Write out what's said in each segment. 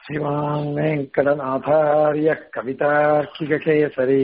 श्रीमान् वेङ्कटनाथार्यः कवितार्किककेसरी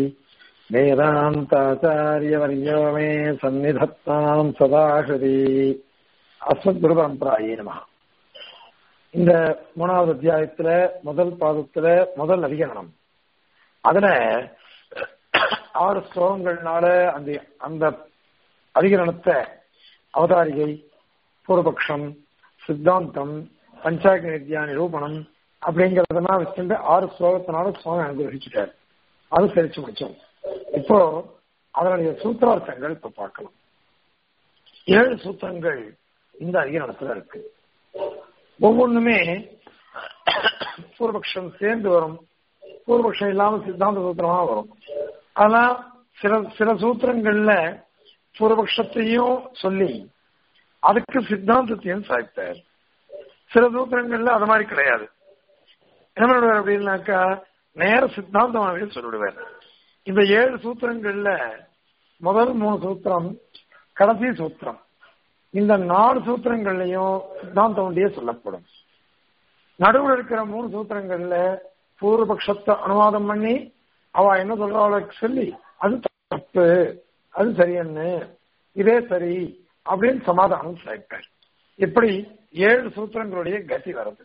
वेदान्ताचार्यवर्यो मे सन्निधत्ताम् सदा हृदि அஸ்மத்குருபரம்பராயே நம இந்த மூணாவது அத்தியாயத்துல முதல் பாதத்துல முதல் அதிகரணம் அதுல ஆறு ஸ்லோகங்கள்னால அந்த அந்த அதிகரணத்தை அவதாரிகை பூர்வபக்ஷம் சித்தாந்தம் பஞ்சாயத்து நித்யா நிரூபணம் அப்படிங்கறதெல்லாம் வச்சுட்டு ஆறு ஸ்லோகத்தினால சுவாமி அனுகிரகிச்சுட்டார் அது சரிச்சு முடிச்சோம் இப்போ அதனுடைய சூத்திரார்த்தங்கள் இப்ப பார்க்கலாம் ஏழு சூத்திரங்கள் இந்த அதிகாரத்துல இருக்கு ஒவ்வொன்றுமே பூர்வபக்ஷம் சேர்ந்து வரும் பூர்வபக்ஷம் இல்லாம சித்தாந்த சூத்திரமா வரும் ஆனா சில சில சூத்திரங்கள்ல பூர்வபக்ஷத்தையும் சொல்லி அதுக்கு சித்தாந்தத்தையும் சாய்த்தார் சில சூத்திரங்கள்ல அது மாதிரி கிடையாது என்ன பண்ணுவார் அப்படின்னாக்கா நேர சித்தாந்தமாகவே சொல்லிடுவார் இந்த ஏழு சூத்திரங்கள்ல முதல் மூணு சூத்திரம் கடைசி சூத்திரம் இந்த நாலு சூத்திரங்கள்லயும் சித்தாந்தம் ஒன்றியே சொல்லப்படும் நடுவில் இருக்கிற மூணு சூத்திரங்கள்ல பூர்வபக்ஷத்தை அனுவாதம் பண்ணி அவ என்ன சொல்றாளுக்கு சொல்லி அது தப்பு அது சரியன்னு இதே சரி அப்படின்னு சமாதானம் சேர்ப்பார் இப்படி ஏழு சூத்திரங்களுடைய கதி வருது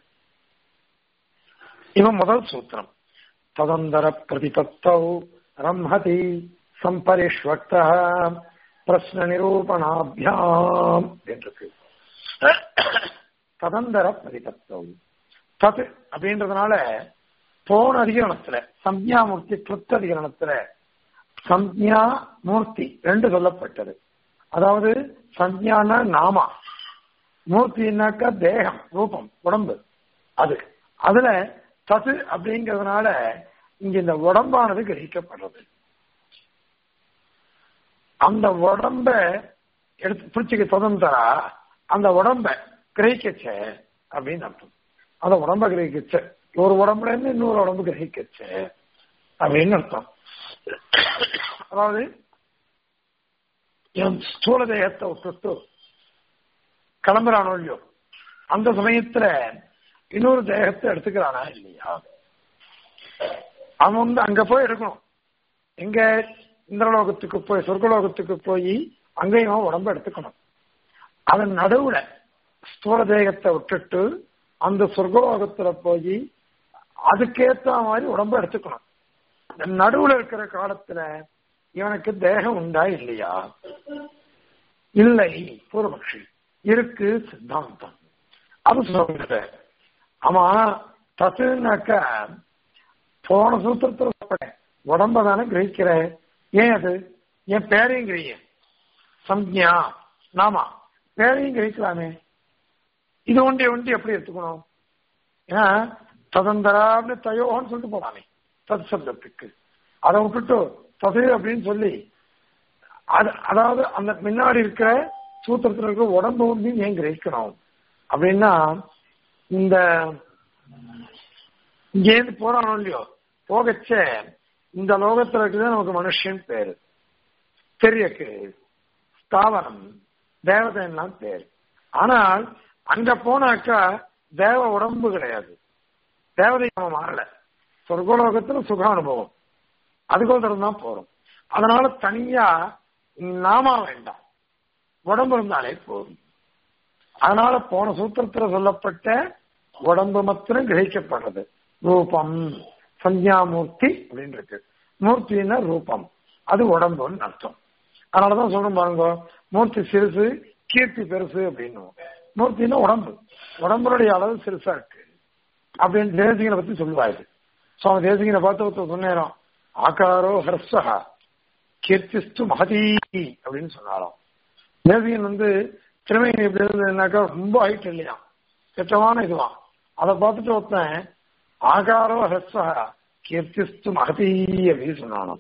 இவன் முதல் சூத்திரம் ததந்தர பிரதிபத்தௌ ரம்ஹதி சம்பரிஷ்வக்த பிரஸ்ன நிரூபணாபியாம் என்று ததந்தர பிரதிபத்தம் தது அப்படின்றதுனால போன அதிகரணத்துல சம்யாமூர்த்தி கிருத்த அதிகரணத்துல சம்யா மூர்த்தி ரெண்டு சொல்லப்பட்டது அதாவது சம்யான நாமா மூர்த்தினாக்கா தேகம் ரூபம் உடம்பு அது அதுல தது அப்படிங்கிறதுனால இங்க இந்த உடம்பானது கிரகிக்கப்படுறது அந்த உடம்ப எடுத்து பிடிச்சிக்க சுதந்திரா அந்த உடம்ப கிரகிக்கச்ச அப்படின்னு அர்த்தம் அந்த உடம்ப கிரகிக்கச்ச ஒரு உடம்புல இருந்து இன்னொரு உடம்பு கிரகிக்கச்ச அப்படின்னு அர்த்தம் அதாவது என் ஸ்தூல தேகத்தை விட்டுட்டு கிளம்புறானோ இல்லையோ அந்த சமயத்துல இன்னொரு தேகத்தை எடுத்துக்கிறானா இல்லையா அவன் வந்து அங்க போய் எடுக்கணும் எங்க இந்திரலோகத்துக்கு போய் சொர்க்கலோகத்துக்கு போய் அங்கேயும் உடம்ப எடுத்துக்கணும் அதன் நடுவுல ஸ்தூல தேகத்தை விட்டுட்டு அந்த சொர்க்கலோகத்துல போய் அதுக்கேத்த மாதிரி உடம்ப எடுத்துக்கணும் நடுவுல இருக்கிற காலத்துல இவனுக்கு தேகம் உண்டா இல்லையா இல்லை பூர்வபக்ஷி இருக்கு சித்தாந்தம் அது சொல்ற ஆமா தசுனாக்க போன சூத்திரத்துல உடம்ப தானே கிரகிக்கிறேன் ஏன் அது என் பேரையும் கிரகிய சம்யா நாமா பேரையும் கிரகிக்கலாமே இது ஒண்டி ஒண்டி எப்படி எடுத்துக்கணும் ஏன்னா ததந்தரான்னு தயோன்னு சொல்லிட்டு போலாமே தத் சப்தத்துக்கு அதை விட்டுட்டு தது அப்படின்னு சொல்லி அது அதாவது அந்த முன்னாடி இருக்கிற சூத்திரத்தில் இருக்கிற உடம்பு வந்து ஏன் கிரகிக்கணும் அப்படின்னா இந்த இங்கேருந்து போறானோ இல்லையோ போகச்ச இந்த லோகத்துல இருக்குதான் நமக்கு மனுஷன் பேரு தெரியக்கு ஸ்தாவரம் தேவதைலாம் பேரு ஆனால் அங்க போனாக்கா தேவ உடம்பு கிடையாது தேவதை நம்ம மாறல சொர்க்கலோகத்துல சுக அனுபவம் அதுக்கோசரம் தான் போறோம் அதனால தனியா நாமா வேண்டாம் உடம்பு இருந்தாலே போதும் அதனால போன சூத்திரத்துல சொல்லப்பட்ட உடம்பு மாத்திரம் கிரகிக்கப்படுறது ரூபம் சஞ்ஞாமூர்த்தி அப்படின்னு இருக்கு மூர்த்தின்னா ரூபம் அது உடம்புன்னு அர்த்தம் அதனாலதான் சொல்றோம் பாருங்க மூர்த்தி சிறுசு கீர்த்தி பெருசு அப்படின்னு மூர்த்தின்னா உடம்பு உடம்புடைய அளவு சிறுசா இருக்கு அப்படின்னு தேசிகனை பத்தி சொல்லுவாரு சுவாமி தேசிகனை பார்த்து ஒருத்தர் சொன்னேன் ஆகாரோ ஹர்ஷா கீர்த்திஸ்து மகதி அப்படின்னு சொன்னாராம் தேசிகன் வந்து திருமணி எப்படி இருந்ததுனாக்கா ரொம்ப ஹைட் இல்லையா கெட்டமான இதுவான் அதை பார்த்துட்டு ஒருத்தன் ஆகாரோ ஹர்ஷா கீர்த்திஸ்து மகதி அப்படின்னு சொன்னாலும்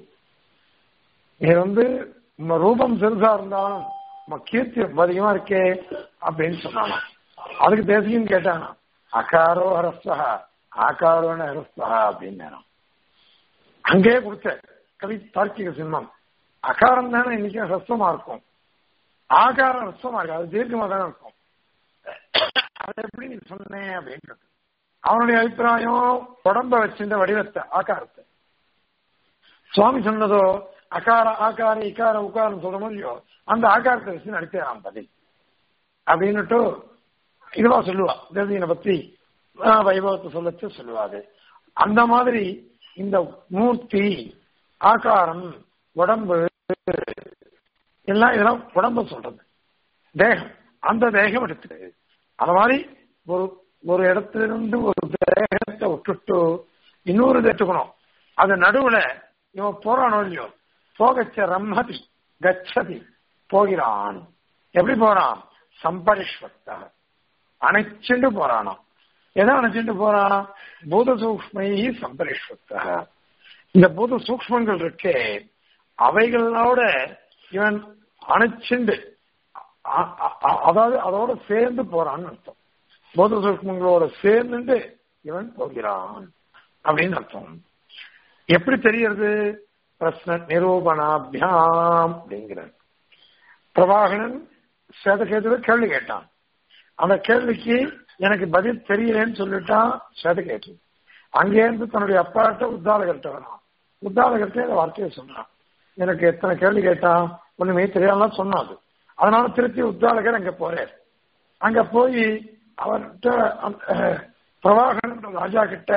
நீ வந்து ரூபம் சிறுசா இருந்தாலும் கீர்த்தி அதிகமா இருக்கே அப்படின்னு சொன்னாலும் அதுக்கு தேசியம் கேட்டானா அகாரோ ஹரஸ்வா ஆகாரோன ஹரஸ்வா அப்படின்னு அங்கேயே கொடுத்த கவி தார்க்கிக சின்னம் அகாரம் தானே இன்னைக்கு ஹஸ்வமா இருக்கும் ஆகாரம் ஹஸ்வமா இருக்கு அது தீர்க்கமா தானே இருக்கும் அதை எப்படி நீ சொன்னேன் அப்படின்றது அவனுடைய அபிப்பிராயம் உடம்ப வச்சிருந்த வடிவத்தை ஆக்காரத்தை சுவாமி சொன்னதோ அகார ஆகார இக்கார உக்காரம் சொல்லணும் இல்லையோ அந்த ஆகாரத்தை வச்சு நடிக்கிறான் பதில் அப்படின்னுட்டு இதுவா சொல்லுவா தேவதியனை பத்தி ஆஹ், வைபவத்தை சொல்லச்சு சொல்லுவாது அந்த மாதிரி இந்த மூர்த்தி ஆகாரம் உடம்பு எல்லாம் இதெல்லாம் உடம்ப சொல்றது தேகம் அந்த தேகம் எடுத்துது அந்த மாதிரி ஒரு ஒரு இடத்துல இருந்து ஒரு தேகத்தை விட்டுட்டு இன்னொரு எடுத்துக்கணும் அது நடுவுல இவன் போறானோ இல்லையோ போகச்ச ரம்மதி கச்சதி போகிறான் எப்படி போறான் சம்பரிஷ்வத்த அணைச்சுண்டு போறானோ எதை அணைச்சுண்டு போறான் பூத சூக்ஷ்மை சம்பரிஷ்வத்த இந்த பூத சூக்ஷ்மங்கள் இருக்கே அவைகளோட இவன் அணைச்சுண்டு அ- அ- அதாவது அதோட சேர்ந்து போறான்னு அர்த்தம் பூத சூக்ஷ்மங்களோட சேர்ந்துட்டு இவன் போகிறான் அப்படின்னு அர்த்தம் எப்படி தெரியறது பிரஸ்ன நிரூபணாபியாம் அப்படிங்கிறார் பிரபாகரன் சேதகேதுவை கேள்வி கேட்டான் அந்த கேள்விக்கு எனக்கு பதில் தெரியலன்னு சொல்லிட்டான் சேதகேது அங்கே இருந்து தன்னுடைய அப்பாட்ட உத்தாரகர்கிட்ட வரான் உத்தாரகர்கிட்ட இந்த வார்த்தையை சொன்னான் எனக்கு எத்தனை கேள்வி கேட்டான் ஒண்ணுமே தெரியாமலாம் சொன்னாது அதனால திருப்பி உத்தாரகர் அங்க போறார் அங்க போய் அவர்கிட்ட அந்த, பிரபாகரன் ராஜா கிட்ட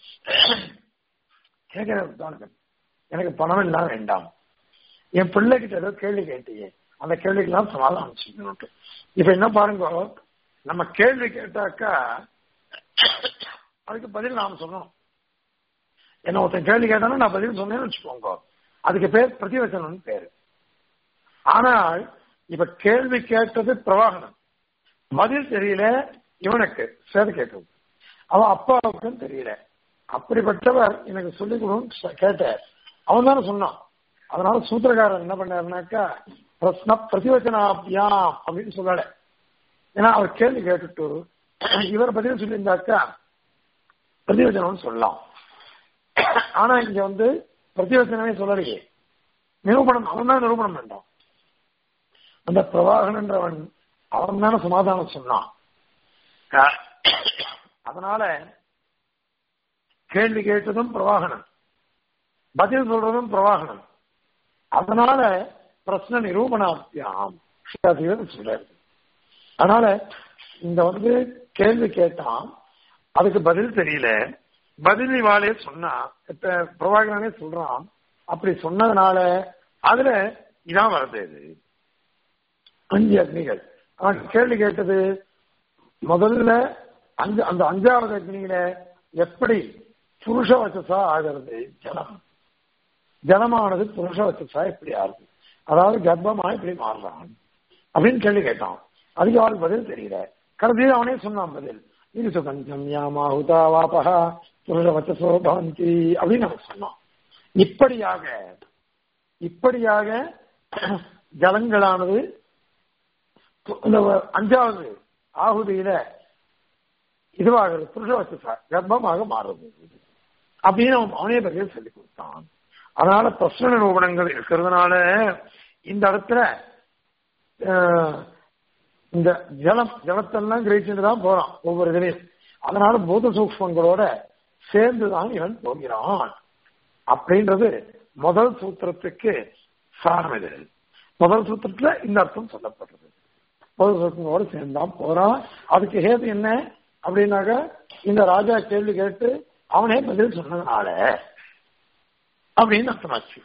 கேட்கிற உத்தாரகர் எனக்கு பணம் எல்லாம் வேண்டாம் என் பிள்ளைகிட்ட ஏதோ கேள்வி கேட்டியே அந்த கேள்விக்கெல்லாம் சமாதானம் செய்யணும் இப்ப என்ன பாருங்க நம்ம கேள்வி கேட்டாக்கா அதுக்கு பதில் நாம சொல்லணும் என்ன ஒருத்தன் கேள்வி கேட்டானா நான் பதில் சொன்னேன்னு வச்சுக்கோங்க அதுக்கு பேர் பிரதிவச்சனம்னு பேரு ஆனால் இப்ப கேள்வி கேட்டது பிரவாகனம் பதில் தெரியல இவனுக்கு சேத கேட்கும் அவன் அப்பாவுக்கும் தெரியல அப்படிப்பட்டவர் எனக்கு சொல்லிக் கொடுன்னு கேட்டார் அவன் தானே சொன்னான் அதனால சூத்திரக்காரர் என்ன பண்ணாருனாக்கா பிரஸ்ன பிரதிவச்சனாபியாம் அப்படின்னு சொல்லல ஏன்னா அவர் கேள்வி கேட்டுட்டு இவர் பதில் சொல்லியிருந்தாக்கா பிரதிவச்சனம்னு சொல்லலாம் ஆனா இங்க வந்து பிரதிவச்சனமே சொல்லலையே நிரூபணம் அவன் தான் நிரூபணம் வேண்டாம் அந்த பிரவாகனன்றவன் அவன் தானே சமாதானம் சொன்னான் அதனால கேள்வி கேட்டதும் பிரவாகனம் பதில் சொல்றதும் பிரவாகனம் அதனால பிரச்சனை நிரூபணாத்தியாம் சொல்றாரு அதனால இந்த வந்து கேள்வி கேட்டான் அதுக்கு பதில் தெரியல பதில் இவாளே சொன்னா இப்ப பிரபாகரனே சொல்றான் அப்படி சொன்னதுனால அதுல இதான் வருது இது அஞ்சு அக்னிகள் அவன் கேள்வி கேட்டது முதல்ல அஞ்சு அந்த அஞ்சாவது அக்னியில எப்படி புருஷ வச்சசா ஆகிறது ஜலம் ஜலமானது புருஷ வச்சசா எப்படி ஆகுது அதாவது கர்ப்பமா எப்படி மாறுறான் அப்படின்னு கேள்வி கேட்டான் அதுக்கு அவளுக்கு பதில் தெரியல கடைசியில் அவனே சொன்னான் பதில் இது சுகஞ்சம் யாமாஹுதா வாபகா புருஷ வச்சசோ பவந்தி அப்படின்னு அவன் சொன்னான் இப்படியாக இப்படியாக ஜலங்களானது இந்த அஞ்சாவது ஆகுதியில இதுவாகிறது புருஷவச்சசா கர்ப்பமாக மாறுது அப்படின்னு அவன் அவனே பதில் சொல்லி கொடுத்தான் அதனால பிரஸ்ன நிரூபணங்கள் இருக்கிறதுனால இந்த இடத்துல இந்த ஜலம் ஜலத்தெல்லாம் கிரகிச்சுட்டு தான் போறான் ஒவ்வொரு இதுலையும் அதனால பூத சூக்மங்களோட சேர்ந்துதான் இவன் போகிறான் அப்படின்றது முதல் சூத்திரத்துக்கு சாரம் இது முதல் சூத்திரத்துல இந்த அர்த்தம் சொல்லப்படுறது முதல் சூத்திரங்களோட சேர்ந்தான் போறான் அதுக்கு ஹேது என்ன அப்படின்னாக்க இந்த ராஜா கேள்வி கேட்டு அவனே பதில் சொன்னதுனால அப்படின்னு அர்த்தமாச்சு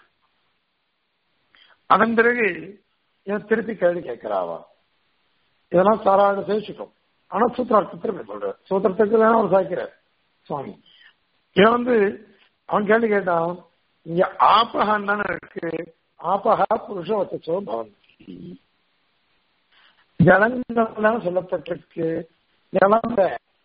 அதன் பிறகு இவன் திருப்பி கேள்வி கேட்கிறாவா இதெல்லாம் சாராக சேஷிக்கும் ஆனா சூத்திரார்த்தத்தில் சொல்ற சூத்திரத்துக்கு வேணா அவர் சாய்க்கிறார் சுவாமி இவன் வந்து அவன் கேள்வி கேட்டான் இங்க ஆபகான் தானே இருக்கு ஆபகா புருஷ வச்சோ பவந்தி ஜலங்கள் சொல்லப்பட்டிருக்கு ஜலம்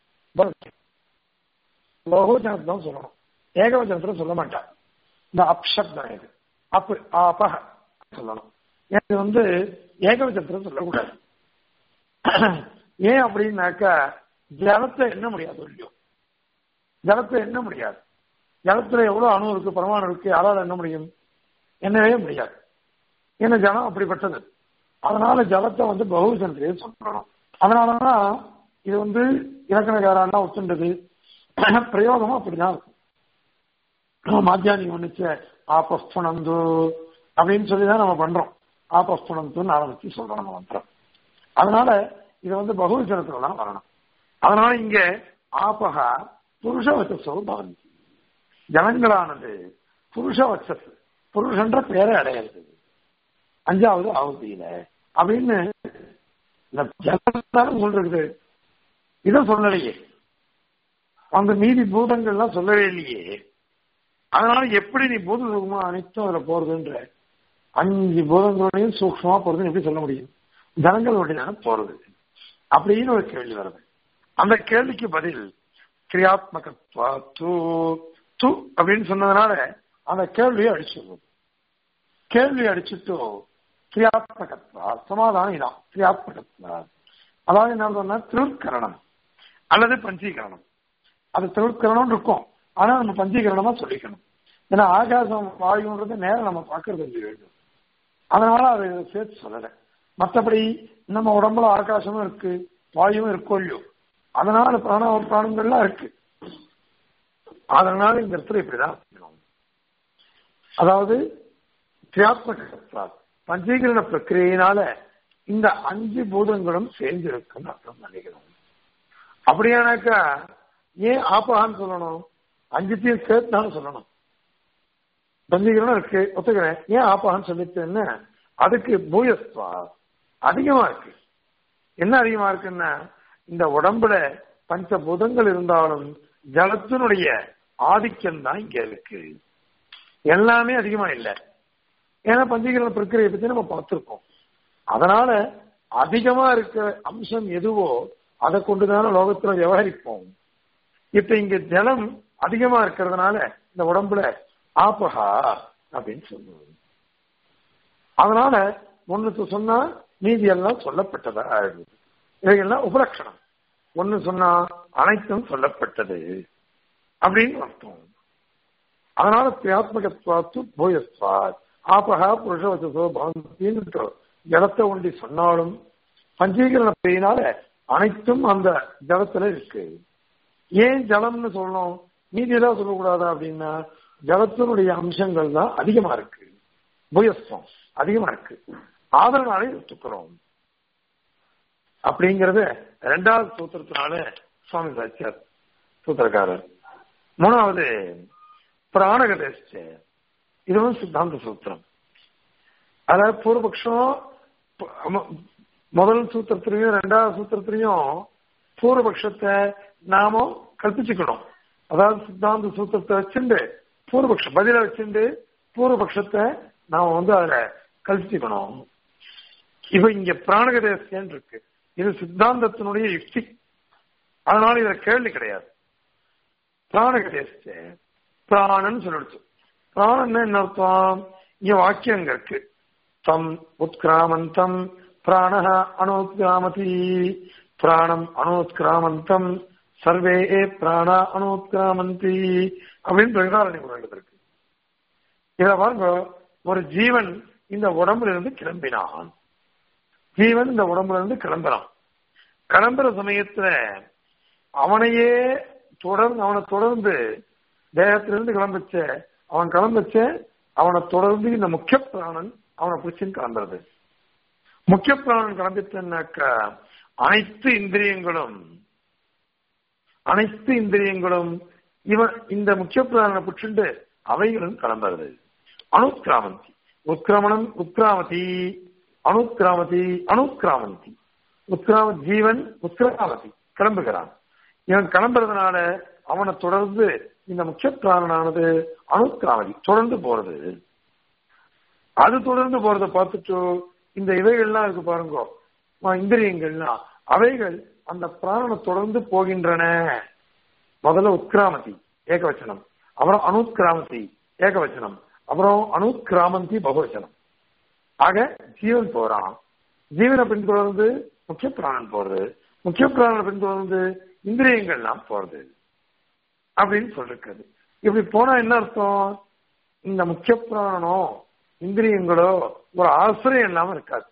பகுஜனத்தை தான் சொல்லணும் ஏகவச்சனத்துல சொல்ல மாட்டான் இந்த அப்சப்தம் இது அப்பு ஆபக சொல்லணும் இது வந்து ஏகவச்சனத்துல சொல்லக்கூடாது ஏன் அப்படின்னாக்கா ஜலத்தை என்ன முடியாது இல்லையோ ஜலத்தை என்ன முடியாது ஜலத்துல எவ்வளவு அணு இருக்கு பிரமாணம் இருக்கு யாரால என்ன முடியும் என்னவே முடியாது ஏன்னா ஜலம் அப்படிப்பட்டது அதனால ஜலத்தை வந்து பகுஜனத்திலேயே சொல்லணும் அதனாலதான் இது வந்து இலக்கணக்காரெல்லாம் ஒத்துண்டது பிரயோகமும் அப்படிதான் இருக்கும் நம்ம மாத்தியானிக்கு ஒண்ணுச்ச ஆபஸ்துணந்து அப்படின்னு சொல்லிதான் நம்ம பண்றோம் ஆபஸ்துணந்துன்னு ஆரம்பிச்சு சொல்றோம் நம்ம மந்திரம் அதனால இது வந்து பகுவச்சனத்துல தான் வரணும் அதனால இங்க ஆபகா புருஷவச்சசோ பவந்தி ஜனங்களானது புருஷவச்சஸ் புருஷன்ற பேரை அடையாது அஞ்சாவது ஆகுதியில அப்படின்னு இந்த ஜனத்தாலும் சொல்றது இதை சொல்லலையே அந்த மீதி பூதங்கள்லாம் சொல்லவே இல்லையே அதனால எப்படி நீ பூத சுகமா அனைத்தும் அதுல போறதுன்ற அஞ்சு பூதங்களோடையும் சூக்ஷமா போறதுன்னு எப்படி சொல்ல முடியும் ஜனங்களோட போறது அப்படின்னு ஒரு கேள்வி வருது அந்த கேள்விக்கு பதில் கிரியாத்மகத்வா தூ து அப்படின்னு சொன்னதுனால அந்த கேள்வியை அடிச்சிடுறது கேள்வி அடிச்சுட்டு கிரியாத்மகத்வா சமாதானம் இதான் கிரியாத்மகத்வா அதாவது என்ன சொன்னா திருக்கரணம் அல்லது பஞ்சீகரணம் அது திருக்கரணம் இருக்கும் ஆனா நம்ம பஞ்சீகரணமா சொல்லிக்கணும் ஏன்னா ஆகாசம் வாயுன்றது நேரம் நம்ம பார்க்கறது இல்ல வேண்டும் அதனால அதை சேர்த்து சொல்லலை மற்றபடி நம்ம உடம்புல ஆகாசமும் இருக்கு வாயுவும் இருக்கோ இல்லையோ அதனால பிராண பிராணங்கள்லாம் இருக்கு அதனால இந்த இடத்துல இப்படிதான் அதாவது கிரியாத்மக பஞ்சீகரண பிரக்கிரியினால இந்த அஞ்சு பூதங்களும் சேர்ந்து இருக்குன்னு அர்த்தம் நினைக்கிறோம் அப்படியானாக்கா ஏன் ஆப்பகான்னு சொல்லணும் அஞ்சுத்தையும் சேர்த்துனாலும் சொல்லணும் பஞ்சீகரணம் இருக்கு ஒத்துக்கிறேன் ஏன் ஆப்பகான்னு சொல்லிட்டேன்னு அதுக்கு பூயஸ்வா அதிகமா இருக்கு என்ன அதிகமா இருக்குன்னா இந்த உடம்புல பஞ்சபூதங்கள் இருந்தாலும் ஜலத்தினுடைய ஆதிக்கம் தான் இங்க இருக்கு எல்லாமே அதிகமா இல்லை ஏன்னா பஞ்சீகரண பிரக்கிரியை பத்தி நம்ம பார்த்திருக்கோம் அதனால அதிகமா இருக்க அம்சம் எதுவோ அதை கொண்டுதான லோகத்துல விவகரிப்போம் இப்ப இங்க ஜலம் அதிகமா இருக்கிறதுனால இந்த உடம்புல ஆப்பகா அப்படின்னு சொல்லுவோம் அதனால ஒண்ணுக்கு சொன்னா மீதி எல்லாம் சொல்லப்பட்டதா ஆயிடுது இவைகள்லாம் உபலட்சணம் ஒண்ணு சொன்னா அனைத்தும் சொல்லப்பட்டது அப்படின்னு அர்த்தம் அதனால பிரியாத்மகத்வாத்து போயஸ்வாத் ஆபகா புருஷவசோ பவந்தின்னு ஜலத்தை ஒண்டி சொன்னாலும் பஞ்சீகரண பெயினால அனைத்தும் அந்த ஜலத்துல இருக்கு ஏன் ஜலம்னு சொல்லணும் மீதியெல்லாம் சொல்லக்கூடாதா அப்படின்னா ஜலத்தினுடைய அம்சங்கள் தான் அதிகமா இருக்கு புயஸ்வம் அதிகமா இருக்கு ஆதரனாலே ஒத்துக்கிறோம் அப்படிங்கறத ரெண்டாவது சூத்திரத்தினால சுவாமி சாச்சியார் சூத்திரக்காரர் மூணாவது பிராணகதேஷ்ட இதுவும் சித்தாந்த சூத்திரம் அதாவது பூர்வபக்ஷம் முதல் சூத்திரத்திலையும் ரெண்டாவது சூத்திரத்திலையும் பூர்வபக்ஷத்தை நாம கல்பிச்சுக்கணும் அதாவது சித்தாந்த சூத்திரத்தை வச்சுண்டு பூர்வபக்ஷம் பதில வச்சுண்டு பூர்வபக்ஷத்தை நாம வந்து அதுல கல்பிச்சுக்கணும் இப்ப இங்க பிராணகதேசன் இருக்கு இது சித்தாந்தத்தினுடைய யுக்தி அதனால இதுல கேள்வி கிடையாது பிராணகதேச பிராணன் சொல்லிடுச்சு பிராணன் என்ன அர்த்தம் இங்க வாக்கியங்க இருக்கு தம் உத்கிராமந்தம் பிராண அனோத்கிராமதி பிராணம் அனோத்கிராமந்தம் சர்வே பிராணா அனோத்கிராமந்தி அப்படின்னு பிரகாரணி உணர்ந்து இருக்கு இத பாருங்க ஒரு ஜீவன் இந்த உடம்புல இருந்து கிளம்பினான் ஜீவன் இந்த உடம்புல இருந்து கிளம்புறான் கிளம்புற சமயத்துல அவனையே தொடர்ந்து அவனை தொடர்ந்து தேகத்திலிருந்து கிளம்பிச்ச அவன் கிளம்பிச்ச அவனை தொடர்ந்து இந்த முக்கிய பிராணன் அவனை பிடிச்சுன்னு கிளம்புறது முக்கிய பிராணன் கிளம்பிச்சுன்னாக்கா அனைத்து இந்திரியங்களும் அனைத்து இந்திரியங்களும் இவன் இந்த முக்கிய பிராணனை பிடிச்சுண்டு அவைகளும் கிளம்புறது அனுக்கிராமந்தி உத்கிரமணம் உத்கிராமதி அனுக்கிராமதி அனுக்கிராமந்தி உத்கிராம ஜீவன் உத்கிராமதி கிளம்புகிறான் இவன் கிளம்புறதுனால அவனை தொடர்ந்து இந்த முக்கிய பிராணனானது அணுக்கிராமதி தொடர்ந்து போறது அது தொடர்ந்து போறதை பார்த்துட்டு இந்த இவைகள்லாம் இருக்கு பாருங்க இந்திரியங்கள்லாம் அவைகள் அந்த பிராணனை தொடர்ந்து போகின்றன முதல்ல உத்கிராமதி ஏகவச்சனம் அப்புறம் அணுக்கிராமதி ஏகவச்சனம் அப்புறம் அணுக்கிராமந்தி பகுவச்சனம் ஆக ஜீவன் போறான் ஜீவனை பின்தொடர்ந்து முக்கிய பிராணன் போறது முக்கிய பிராணனை பின்தொடர்ந்து இந்திரியங்கள்லாம் போறது அப்படின்னு சொல்லிருக்காது இப்படி போனா என்ன அர்த்தம் இந்த முக்கிய பிராணனோ இந்திரியங்களோ ஒரு ஆசிரியம் இல்லாம இருக்காது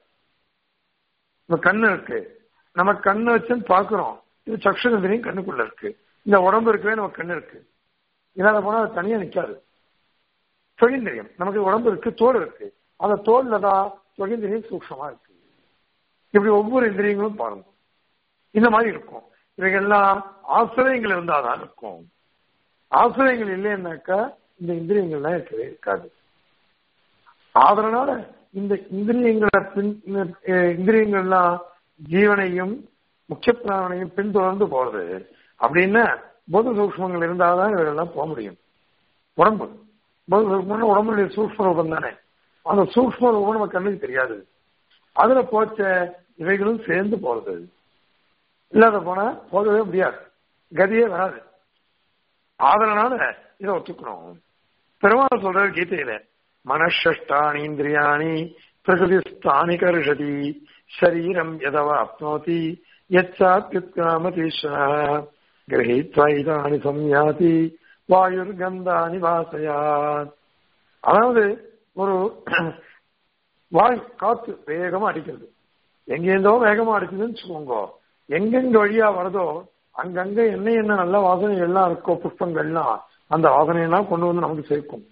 இப்ப கண்ணு இருக்கு நம்ம கண்ணு வச்சுன்னு பாக்குறோம் இது சக்ஷுந்திரியும் கண்ணுக்குள்ள இருக்கு இந்த உடம்பு இருக்கவே நமக்கு கண்ணு இருக்கு இல்லாத போனா அது தனியா நிக்காது தொழிந்திரியம் நமக்கு உடம்பு இருக்கு தோல் இருக்கு அந்த தோல்ல தான் தொழிந்திரியம் சூக்ஷமா இருக்கு இப்படி ஒவ்வொரு இந்திரியங்களும் பாருங்க இந்த மாதிரி இருக்கும் இவைகள்லாம் ஆசிரியங்கள் இருந்தாதான் இருக்கும் ஆசிரியங்கள் இல்லைன்னாக்கா இந்த இந்திரியங்கள்லாம் இருக்கவே இருக்காது அதனால இந்த இந்திரியங்களை பின் இந்திரியங்கள்லாம் ஜீவனையும் முக்கிய பிராணனையும் பின்தொடர்ந்து போறது அப்படின்னா போத சூக்மங்கள் இருந்தால்தான் இவரெல்லாம் போக முடியும் உடம்பு போத சூக்மம் உடம்புடைய சூக்ம ரூபம் தானே அந்த சூக்ம ரூபம் நம்ம கண்ணுக்கு தெரியாது அதுல போச்ச இவைகளும் சேர்ந்து போறது இல்லாத போனா போகவே முடியாது கதியே வராது அதனால இதை ஒத்துக்கணும் பெருமாள் சொல்றாரு கீதையில மனஷ்டானி இந்திரியாணி பிரகிருதிஸ்தானி கருஷதி சரீரம் எதவா அப்னோதி யச்சாத்யுத்காமதீஸ்வர கிரகித்வா இதானி சம்யாதி வாயுர் கந்தானி வாசயாத் அதாவது ஒரு வாய் காத்து வேகமா அடிக்கிறது எங்கேருந்தோ வேகமா அடிக்குதுன்னு வச்சுக்கோங்க எங்கெங்க வழியா வருதோ அங்கங்க என்ன என்ன நல்ல வாசனை எல்லாம் இருக்கோ புஷ்பங்கள்லாம் அந்த வாசனையெல்லாம் கொண்டு வந்து நமக்கு சேர்க்கும்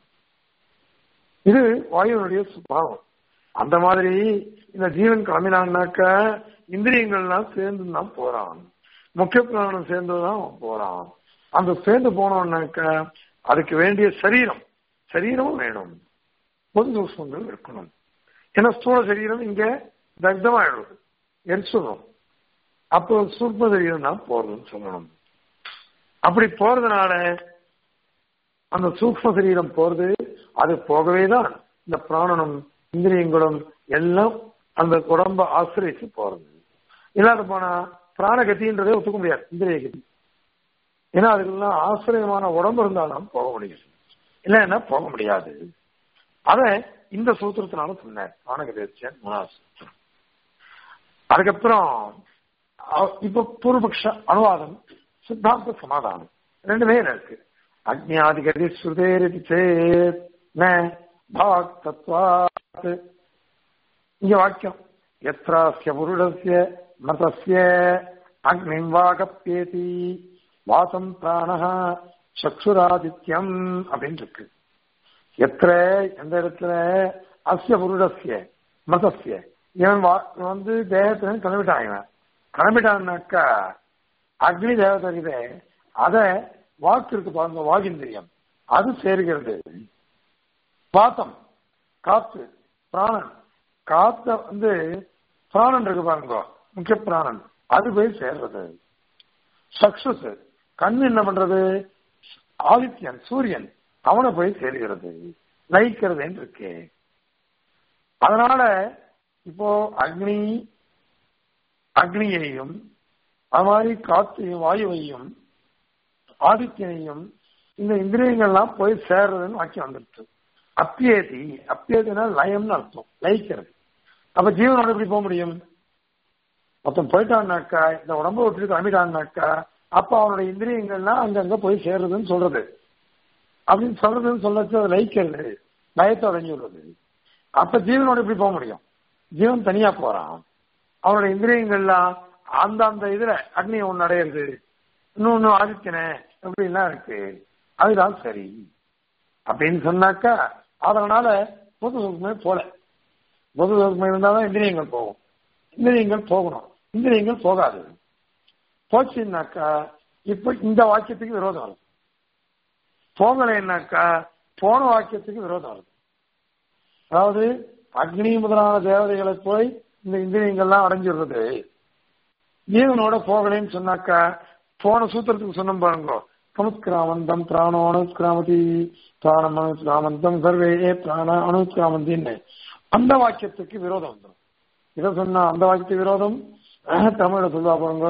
இது வாயுனுடைய சுபாவம் அந்த மாதிரி இந்த ஜீவன் கிளம்பினான்னாக்க இந்திரியங்கள்லாம் சேர்ந்து தான் போறான் முக்கிய பிராணம் சேர்ந்து தான் போறான் அந்த சேர்ந்து போனோம்னாக்க அதுக்கு வேண்டிய சரீரம் சரீரமும் வேணும் பொது சூஷ்மங்கள் இருக்கணும் ஏன்னா ஸ்தூல சரீரம் இங்க தக்தமாயிடுது எரிச்சுடும் அப்போ சூக்ம சரீரம் தான் போறதுன்னு சொல்லணும் அப்படி போறதுனால அந்த சூக்ம சரீரம் போறது அது போகவே தான் இந்த பிராணனும் இந்திரியங்களும் எல்லாம் அந்த உடம்ப ஆசிரியச்சு போறது இல்லாத போனா பிராணகதின்றதே ஒத்துக்க முடியாது இந்திரிய கதி ஏன்னா அதுக்கெல்லாம் ஆசிரியமான உடம்பு இருந்தாலும் போக முடியும் இல்லைன்னா போக முடியாது அத இந்த சூத்திரத்தினால சொன்னார் பிராணகதி மூணாவது சூத்திரம் அதுக்கப்புறம் இப்ப பூர்வபக்ஷ அனுவாதம் சித்தாந்த சமாதானம் ரெண்டுமே இருக்கு அக்னியாதிகதி சுதேரிதி சேத் பாக் தத்வாத் இங்க வாக்கியம் எத்ராஸ்ய புருடஸ்ய மதஸ்ய அக்னிம் வாகப்பேதி வாசம் பிராணஹ சக்ஷுராதித்யம் அப்படின்னு இருக்கு எத்திர எந்த இடத்துல அஸ்ய புருடஸ்ய மதஸ்ய இவன் வந்து தேகத்துல கிளம்பிட்டான் இவன் கிளம்பிட்டான்னாக்கா அக்னி தேவதை இதே அத வாக்கு இருக்கு பாருங்க வாகிந்திரியம் அது சேர்கிறது வாத்தம் காத்து பிராணன் காத்த வந்து பிராணன் இருக்கு பாருங்க முக்கிய பிராணன் அது போய் சேர்றது சக்சஸ் கண் என்ன பண்றது ஆதித்யன் சூரியன் அவனை போய் சேர்கிறது லயிக்கிறதுன்னு இருக்கு அதனால இப்போ அக்னி அக்னியையும் அது மாதிரி காத்தையும் வாயுவையும் ஆதித்யனையும் இந்த இந்திரியங்கள்லாம் போய் சேர்றதுன்னு வாக்கியம் வந்துருச்சு அப்பியேதி அப்பியேதினா லயம்னு அர்த்தம் லயிக்கிறது அப்ப ஜீவனோட எப்படி போக முடியும் மொத்தம் போயிட்டான்னாக்கா இந்த உடம்பு விட்டுட்டு கிளம்பிட்டான்னாக்கா அப்ப அவனுடைய இந்திரியங்கள்லாம் அங்கங்க போய் சேர்றதுன்னு சொல்றது அப்படின்னு சொல்றதுன்னு சொல்லச்சு அது லயிக்கிறது லயத்தை அடைஞ்சு விடுறது அப்ப ஜீவனோட எப்படி போக முடியும் ஜீவன் தனியா போறான் அவனோட இந்திரியங்கள்லாம் அந்த அந்த இதுல அக்னி ஒன்னு அடையிறது இன்னொன்னு ஆதித்தன எப்படிலாம் இருக்கு அதுதான் சரி அப்படின்னு சொன்னாக்கா அதனால பொது சுகமே போல பொது சுகமே இருந்தாதான் இந்திரியங்கள் போகும் இந்திரியங்கள் போகணும் இந்திரியங்கள் போகாது போச்சுன்னாக்கா இப்ப இந்த வாக்கியத்துக்கு விரோதம் வருது போகலைன்னாக்கா போன வாக்கியத்துக்கு விரோதம் வருது அதாவது அக்னி முதலான தேவதைகளை போய் இந்த இந்திரியங்கள்லாம் அடைஞ்சிடுறது ஜீவனோட போகலைன்னு சொன்னாக்கா போன சூத்திரத்துக்கு சொன்ன பாருங்க அணுத்கிராமந்தம் பிராணோ அணுத்கிராமதி பிராணம் அணுத்கிராமந்தம் சர்வே பிராண அணுத்கிராமந்தின்னு அந்த வாக்கியத்துக்கு விரோதம் வந்துடும் இதை சொன்னா அந்த வாக்கியத்துக்கு விரோதம் தமிழ சொல்லுவா பாருங்க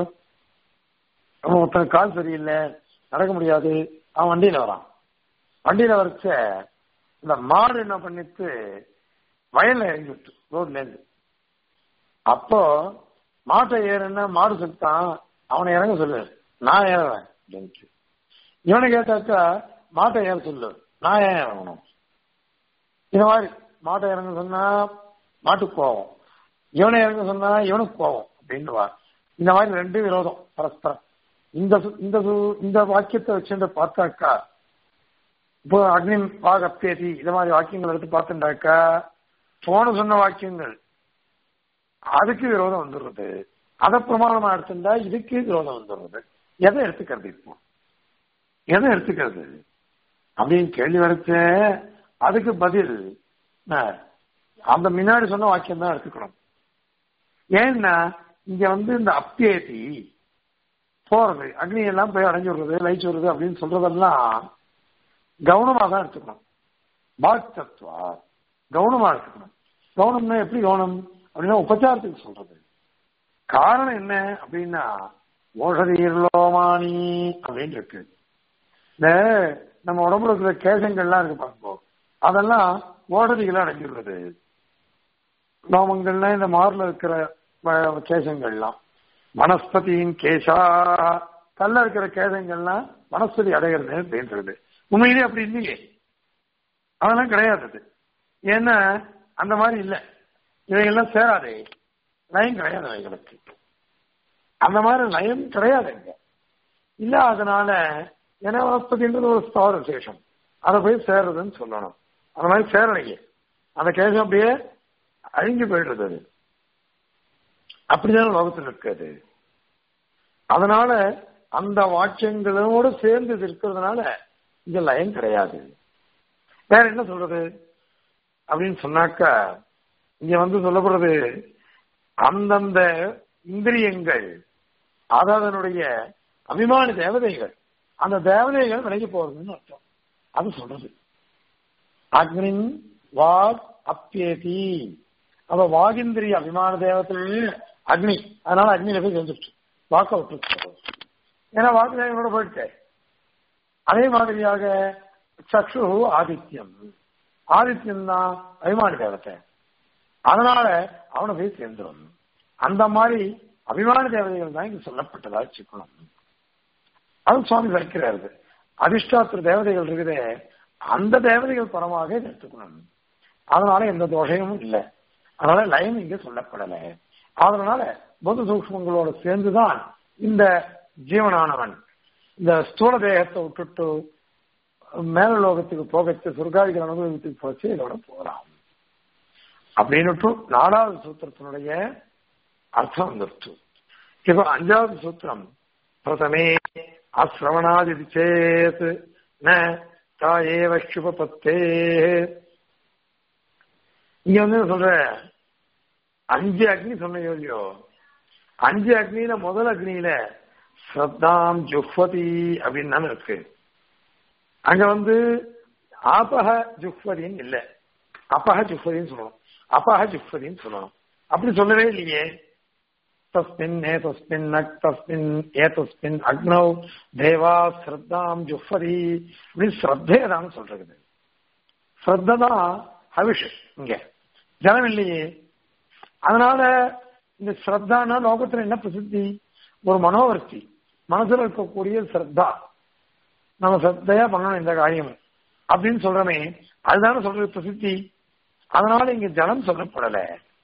அவன் ஒருத்தன் கால் சரியில்லை நடக்க முடியாது அவன் வண்டியில வரான் வண்டியில வரைச்ச இந்த மாடு என்ன பண்ணிட்டு வயல்ல இறங்கி விட்டு ரோட்ல இருந்து அப்போ மாட்டை ஏறுன்னா மாடு செத்தான் அவனை இறங்க சொல்லு நான் ஏறுவேன் அப்படின்ட்டு இவனை கேட்டாக்கா மாட்டை ஏற சொல்லு நான் ஏன் இறங்கணும் இந்த மாதிரி மாட்டை இறங்க சொன்னா மாட்டுக்கு போவோம் இவனை இறங்க சொன்னா இவனுக்கு போவோம் அப்படின்னு இந்த மாதிரி ரெண்டு விரோதம் பரஸ்பரம் இந்த சு- இந்த சு- இந்த வாக்கியத்தை வச்சுட்டு பார்த்தாக்கா இப்போ அக்னி வாக் அப்பியதி இது மாதிரி வாக்கியங்கள் எடுத்து பார்த்துட்டாக்கா போன சொன்ன வாக்கியங்கள் அதுக்கு விரோதம் வந்துடுறது அதை பிரமாணமா எடுத்துட்டா இதுக்கு விரோதம் வந்துடுறது எதை எடுத்துக்கிறது இப்போ எதை எடுத்துக்கிறது அப்படின்னு கேள்வி வரைச்ச அதுக்கு பதில் அஹ், அந்த முன்னாடி சொன்ன வாக்கியம் தான் எடுத்துக்கணும் ஏன்னா இங்க வந்து இந்த அப்பியேதி போறது அக்னி எல்லாம் போய் அடைஞ்சு விடுறது லைச்சு விடுறது அப்படின்னு சொல்றதெல்லாம் கவனமா தான் எடுத்துக்கணும் பாக் தத்துவா கவனமா எடுத்துக்கணும் கவனம்னா எப்படி கவனம் அப்படின்னா உபச்சாரத்துக்கு சொல்றது காரணம் என்ன அப்படின்னா ஓஷதீர்லோமானி அப்படின்னு இருக்கு இந்த நம்ம உடம்புல இருக்கிற கேசங்கள்லாம் இருக்கு பார்ப்போம் அதெல்லாம் ஓடதிகளை அடைஞ்சிடுறது லோமங்கள்லாம் இந்த மார்ல இருக்கிற வ- கேசங்கள்லாம் வனஸ்பதியின் கேசா கல்ல இருக்கிற கேசங்கள்லாம் வனஸ்பதி அடைகிறது அப்படின்றது உண்மையிலே அப்படி இல்லையே அதெல்லாம் கிடையாது அது ஏன்னா அந்த மாதிரி இல்ல இவைகள்லாம் சேராதே லயம் கிடையாது அவைகளுக்கு அந்த மாதிரி லயம் கிடையாது இங்க இல்ல அதனால ஏன்னா வனஸ்பதின்றது ஒரு ஸ்தாவர விசேஷம் அதை போய் சேர்றதுன்னு சொல்லணும் அந்த மாதிரி சேரலையே அந்த கேசம் அப்படியே அழிஞ்சு போயிடுறது அது அப்படிதான் லோகத்தில் இருக்காது அதனால அந்த வாக்கியங்களோடு சேர்ந்து இது இருக்கிறதுனால இங்க லயம் கிடையாது வேற என்ன சொல்றது அப்படின்னு சொன்னாக்கா இங்க வந்து சொல்லப்படுறது அந்தந்த இந்திரியங்கள் அது அதனுடைய அபிமான தேவதைகள் அந்த தேவதைகள் விலகி போறதுன்னு அர்த்தம் அது சொல்றது அக்னின் வாக் அப்பியதி அவ வாகிந்திரிய அபிமான தேவத்தை அக்னி அதனால அக்னியில போய் செஞ்சுட்டு வாக்க விட்டு ஏன்னா வாக்கு தேவனோட போயிட்டு அதே மாதிரியாக சக்ஷு ஆதித்யம் ஆதித்யம் தான் அபிமான தேவத்தை அதனால அவனை போய் சேர்ந்துடும் அந்த மாதிரி அபிமான தேவதைகள் தான் இங்க சொல்லப்பட்டதா வச்சுக்கணும் அது சுவாமி வைக்கிறாரு அதிர்ஷ்டாத்திர தேவதைகள் இருக்குதே அந்த தேவதைகள் பரமாக இதை எடுத்துக்கணும் அதனால எந்த தோஷமும் இல்லை அதனால லயம் இங்க சொல்லப்படலை அதனால பொது சூக்மங்களோட சேர்ந்துதான் இந்த ஜீவனானவன் இந்த ஸ்தூல தேகத்தை விட்டுட்டு மேல லோகத்துக்கு போகச்சு சுர்காதிகள் அனுபவத்துக்கு போச்சு இதோட போகலாம் அப்படின்னுட்டு நாலாவது சூத்திரத்தினுடைய அர்த்தம் வந்துருச்சு இப்ப அஞ்சாவது சூத்திரம் பிரதமே அசிரவணாதி சேத் ந தாயேவ சுபபத்தே இங்க வந்து சொல்ற அஞ்சு அக்னி சொன்னையோ இல்லையோ அஞ்சு அக்னியில முதல் அக்னியில ஸ்ரத்தாம் ஜுஹ்வதி அப்படின்னு தானே இருக்கு அங்க வந்து ஆபக ஜுஹ்வதின்னு இல்ல அப்பக ஜுஹ்வதின்னு சொல்லணும் அப்பக ஜுஹ்வதின்னு சொல்லணும் அப்படி சொல்லவே இல்லையே தஸ்மின் ஏதஸ்மின் நக் தஸ்மின் ஏதஸ்மின் அக்னௌ தேவா ஸ்ரத்தாம் ஜுஹ்வதி இப்படி ஸ்ரத்தேதான் சொல்றது ஸ்ரத்த தான் ஹவிஷ் இங்க ஜனம் இல்லையே அதனால இந்த ஸ்ரத்தானா லோகத்துல என்ன பிரசித்தி ஒரு மனோவர்த்தி மனசுல இருக்கக்கூடிய ஸ்ரத்தா நம்ம ஸ்ரத்தையா பண்ணணும் இந்த காரியம் அப்படின்னு சொல்றமே அதுதானே சொல்றது பிரசித்தி அதனால இங்க ஜலம் சொல்லப்படல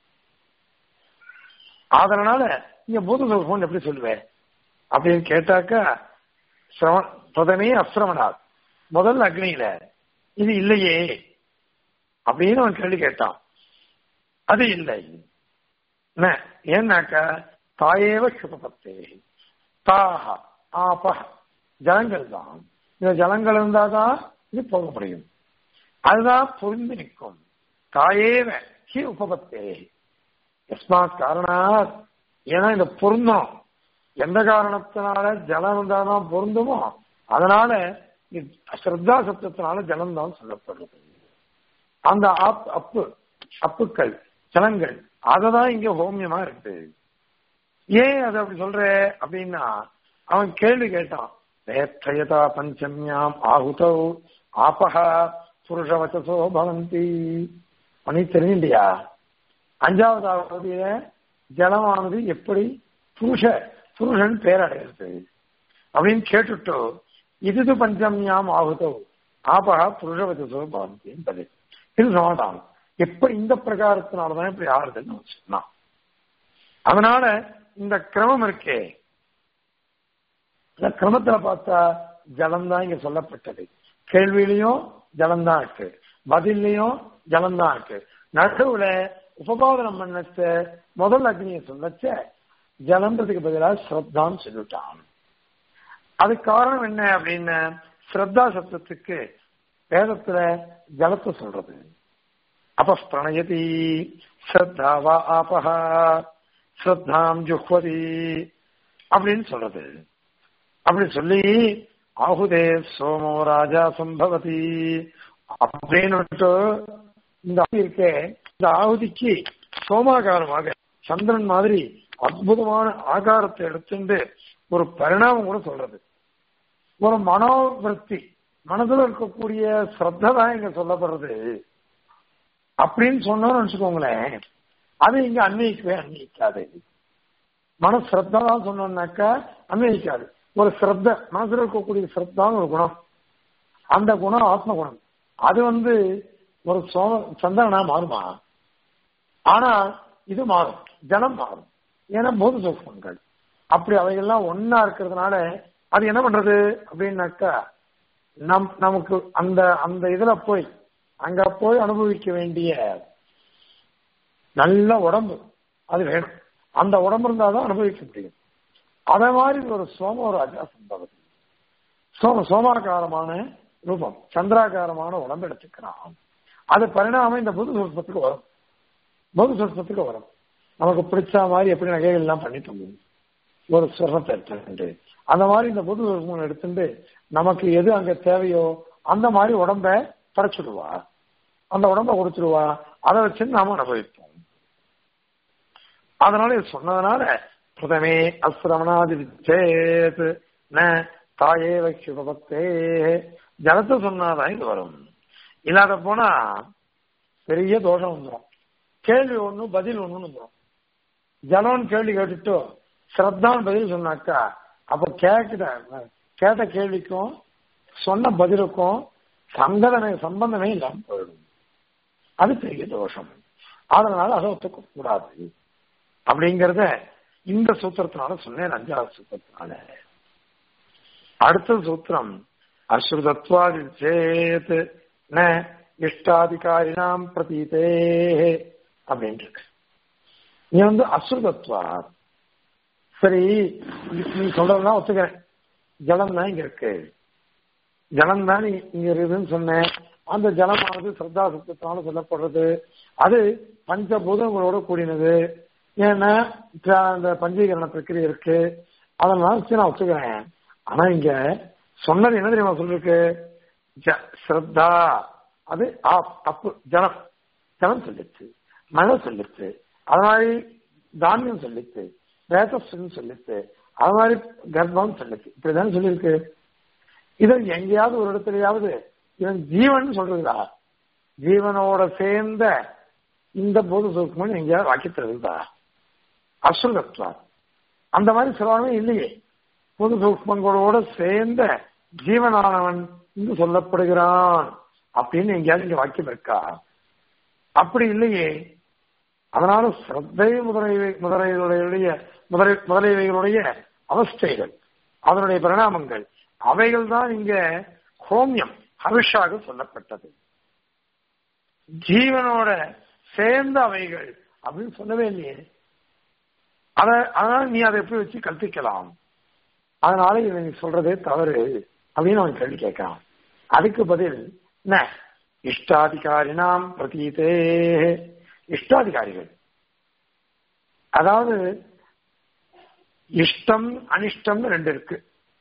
அதனால இங்க பூத சொல்பம் எப்படி சொல்லுவேன் அப்படின்னு கேட்டாக்கா சிரவ பிரதமே அசிரமணா முதல் அக்னியில இது இல்லையே அப்படின்னு அவன் கேள்வி கேட்டான் அது இல்லை என்ன ஏன்னாக்கா தாயேவ சுபபத்தே தாஹ ஆபஹ ஜலங்கள் தான் இந்த ஜலங்கள் இருந்தாதான் இது போக முடியும் அதுதான் பொருந்து நிற்கும் தாயேவ ஹி உபபத்தே எஸ்மாத் காரணாத் ஏன்னா இந்த பொருந்தம் எந்த காரணத்தினால ஜலம் இருந்தாதான் பொருந்துமோ அதனால ஸ்ரத்தா சப்தத்தினால ஜலம் தான் சொல்லப்படுறது அந்த அப் அப்பு அப்புக்கள் ஜலங்கள் அததான் இங்க ஹோமியமா இருக்கு ஏன் அது அப்படி சொல்ற அப்படின்னா அவன் கேள்வி கேட்டான் வேத்தயதா பஞ்சமியாம் ஆகுதோ ஆபஹ புருஷவச்சசோ பவந்தி உனி தெரிஞ்சியா அஞ்சாவது அவதிய ஜலமானது எப்படி புருஷ புருஷன் பேரடைகிறது அப்படின்னு கேட்டுட்டோ இது பஞ்சமியாம் ஆகுதோ ஆபஹ புருஷவச்சசோ பவந்தி என்பது இது சமாதானம் எப்படி இந்த பிரகாரத்தினாலதான் இப்படி ஆறுதுன்னு சொன்னான் அதனால இந்த கிரமம் இருக்கே இந்த கிரமத்துல பார்த்தா ஜலம் தான் இங்க சொல்லப்பட்டது கேள்வியிலையும் ஜலம் தான் இருக்கு பதிலையும் ஜலம் தான் இருக்கு நடுவுல உபபாதனம் பண்ணச்ச முதல் அக்னியை சொல்லச்ச ஜலன்றதுக்கு பதிலாக ஸ்ரத்தான்னு சொல்லிட்டான் அதுக்கு காரணம் என்ன அப்படின்னு ஸ்ரத்தா சப்தத்துக்கு வேதத்துல ஜலத்தை சொல்றது அப்ப பிரணயதி ஸ்ரத்தாவா ஆபஹா ஸ்ரத்தாம் ஜுஹ்வதி அப்படின்னு சொல்றது அப்படி சொல்லி ஆகுதே சோமோ ராஜா சம்பவதி அப்படின்னு இந்த இருக்கே இந்த ஆகுதிக்கு சோமாகாரமாக சந்திரன் மாதிரி அற்புதமான ஆகாரத்தை எடுத்துட்டு ஒரு பரிணாமம் கூட சொல்றது ஒரு மனோவிருத்தி மனதில் இருக்கக்கூடிய ஸ்ரத்த தான் இங்க சொல்லப்படுறது அப்படின்னு சொன்னோம்னு வச்சுக்கோங்களேன் அது இங்க அன்வயிக்கவே அன்வயிக்காது மன ஸ்ரத்தா தான் சொன்னோம்னாக்கா அன்வயிக்காது ஒரு ஸ்ரத்த மனசுல இருக்கக்கூடிய ஸ்ரத்தான்னு ஒரு குணம் அந்த குணம் ஆத்ம குணம் அது வந்து ஒரு சோம சந்திரனா மாறுமா ஆனா இது மாறும் ஜலம் மாறும் ஏன்னா போது சூக்மங்கள் அப்படி அவைகள்லாம் ஒன்னா இருக்கிறதுனால அது என்ன பண்றது அப்படின்னாக்கா நம் நமக்கு அந்த அந்த இதுல போய் அங்க போய் அனுபவிக்க வேண்டிய நல்ல உடம்பு அது வேணும் அந்த உடம்பு இருந்தாதான் அனுபவிக்க முடியும் அதே மாதிரி ஒரு சோமராஜா சம்பவம் சோம சோமாகாரமான ரூபம் சந்திராகாரமான உடம்பு எடுத்துக்கிறான் அது பரிணாமம் இந்த புது சொற்பத்துக்கு வரும் புது சொற்பத்துக்கு வரும் நமக்கு பிடிச்ச மாதிரி எப்படி நகைகள் எல்லாம் பண்ணிட்டு முடியும் ஒரு சொர்ணத்தை எடுத்துட்டு அந்த மாதிரி இந்த புது சொர்க்கம் எடுத்துட்டு நமக்கு எது அங்க தேவையோ அந்த மாதிரி உடம்ப படைச்சிடுவா அந்த உடம்ப கொடுத்துடுவா அதை வச்சு நாம அனுபவிப்போம் அதனால இது சொன்னதுனால பிரதமே அசிரமணாதி சேத் ந தாயே வைக்குபக்தே ஜலத்தை சொன்னாதான் இது வரும் இல்லாத போனா பெரிய தோஷம் வந்துடும் கேள்வி ஒண்ணு பதில் ஒண்ணு வந்துடும் ஜலம்னு கேள்வி கேட்டுட்டு ஸ்ரத்தான் பதில் சொன்னாக்கா அப்ப கேட்கிற கேட்ட கேள்விக்கும் சொன்ன பதிலுக்கும் சங்கதனை சம்பந்தமே இல்லாம போயிடும் அது பெரிய தோஷம் அதனால அதை ஒத்துக்க கூடாது அப்படிங்கறத இந்த சூத்திரத்தினால சொன்னேன் அஞ்சாவது சூத்திரத்தினால அடுத்த சூத்திரம் அஸ்ருதத்வாதி சேத் ந இஷ்டாதிகாரினாம் பிரதீதே அப்படின்னு இருக்கு நீ வந்து அசுரதத்வா சரி நீ சொல்றதுதான் ஒத்துக்கிறேன் ஜலம் தான் இங்க இருக்கு ஜலம் தான் இங்க இருக்குதுன்னு சொன்னேன் அந்த ஜலமானது சிரத்தா சுத்தத்தினால சொல்லப்படுறது அது பஞ்சபூதங்களோட கூடினது ஏன்னா அந்த பஞ்சீகரண பிரக்கிரியை இருக்கு அதனால சரி நான் ஒத்துக்கிறேன் ஆனா இங்க சொன்னது என்ன தெரியுமா சொல்லிருக்கு ஸ்ரத்தா அது தப்பு ஜலம் ஜலம் சொல்லிச்சு மழை சொல்லிச்சு அது மாதிரி தானியம் சொல்லிச்சு ரேதஸ்ன்னு சொல்லிச்சு அது மாதிரி கர்ப்பம் சொல்லிச்சு இப்படிதான் சொல்லியிருக்கு இதை எங்கேயாவது ஒரு இடத்துலயாவது இவன் ஜீவன் சொல்றதா ஜீவனோட சேர்ந்த இந்த போது சூக்மன் எங்கேயாவது வாக்கியத்தில் இருந்தா அசுரத்வா அந்த மாதிரி சிலவனமே இல்லையே பொது சூக்மங்களோட சேர்ந்த ஜீவனானவன் இங்கு சொல்லப்படுகிறான் அப்படின்னு எங்கேயாவது இங்க வாக்கியம் இருக்கா அப்படி இல்லையே அதனால சிரத்தை முதலை முதலைகளுடைய முதலை முதலைவைகளுடைய அவஸ்தைகள் அதனுடைய பரிணாமங்கள் அவைகள் தான் இங்க ஹோமியம் ஹவிஷாக சொல்லப்பட்டது ஜீவனோட சேர்ந்த அவைகள் அப்படின்னு சொல்லவே இல்லையே அத அதனால நீ அதை எப்படி வச்சு கற்பிக்கலாம் அதனால இதை நீ சொல்றதே தவறு அப்படின்னு அவன் கேள்வி கேட்கலாம் அதுக்கு பதில் என்ன இஷ்டாதிகாரினாம் பிரதீதே இஷ்டாதிகாரிகள் அதாவது இஷ்டம் அனிஷ்டம்னு ரெண்டு இருக்கு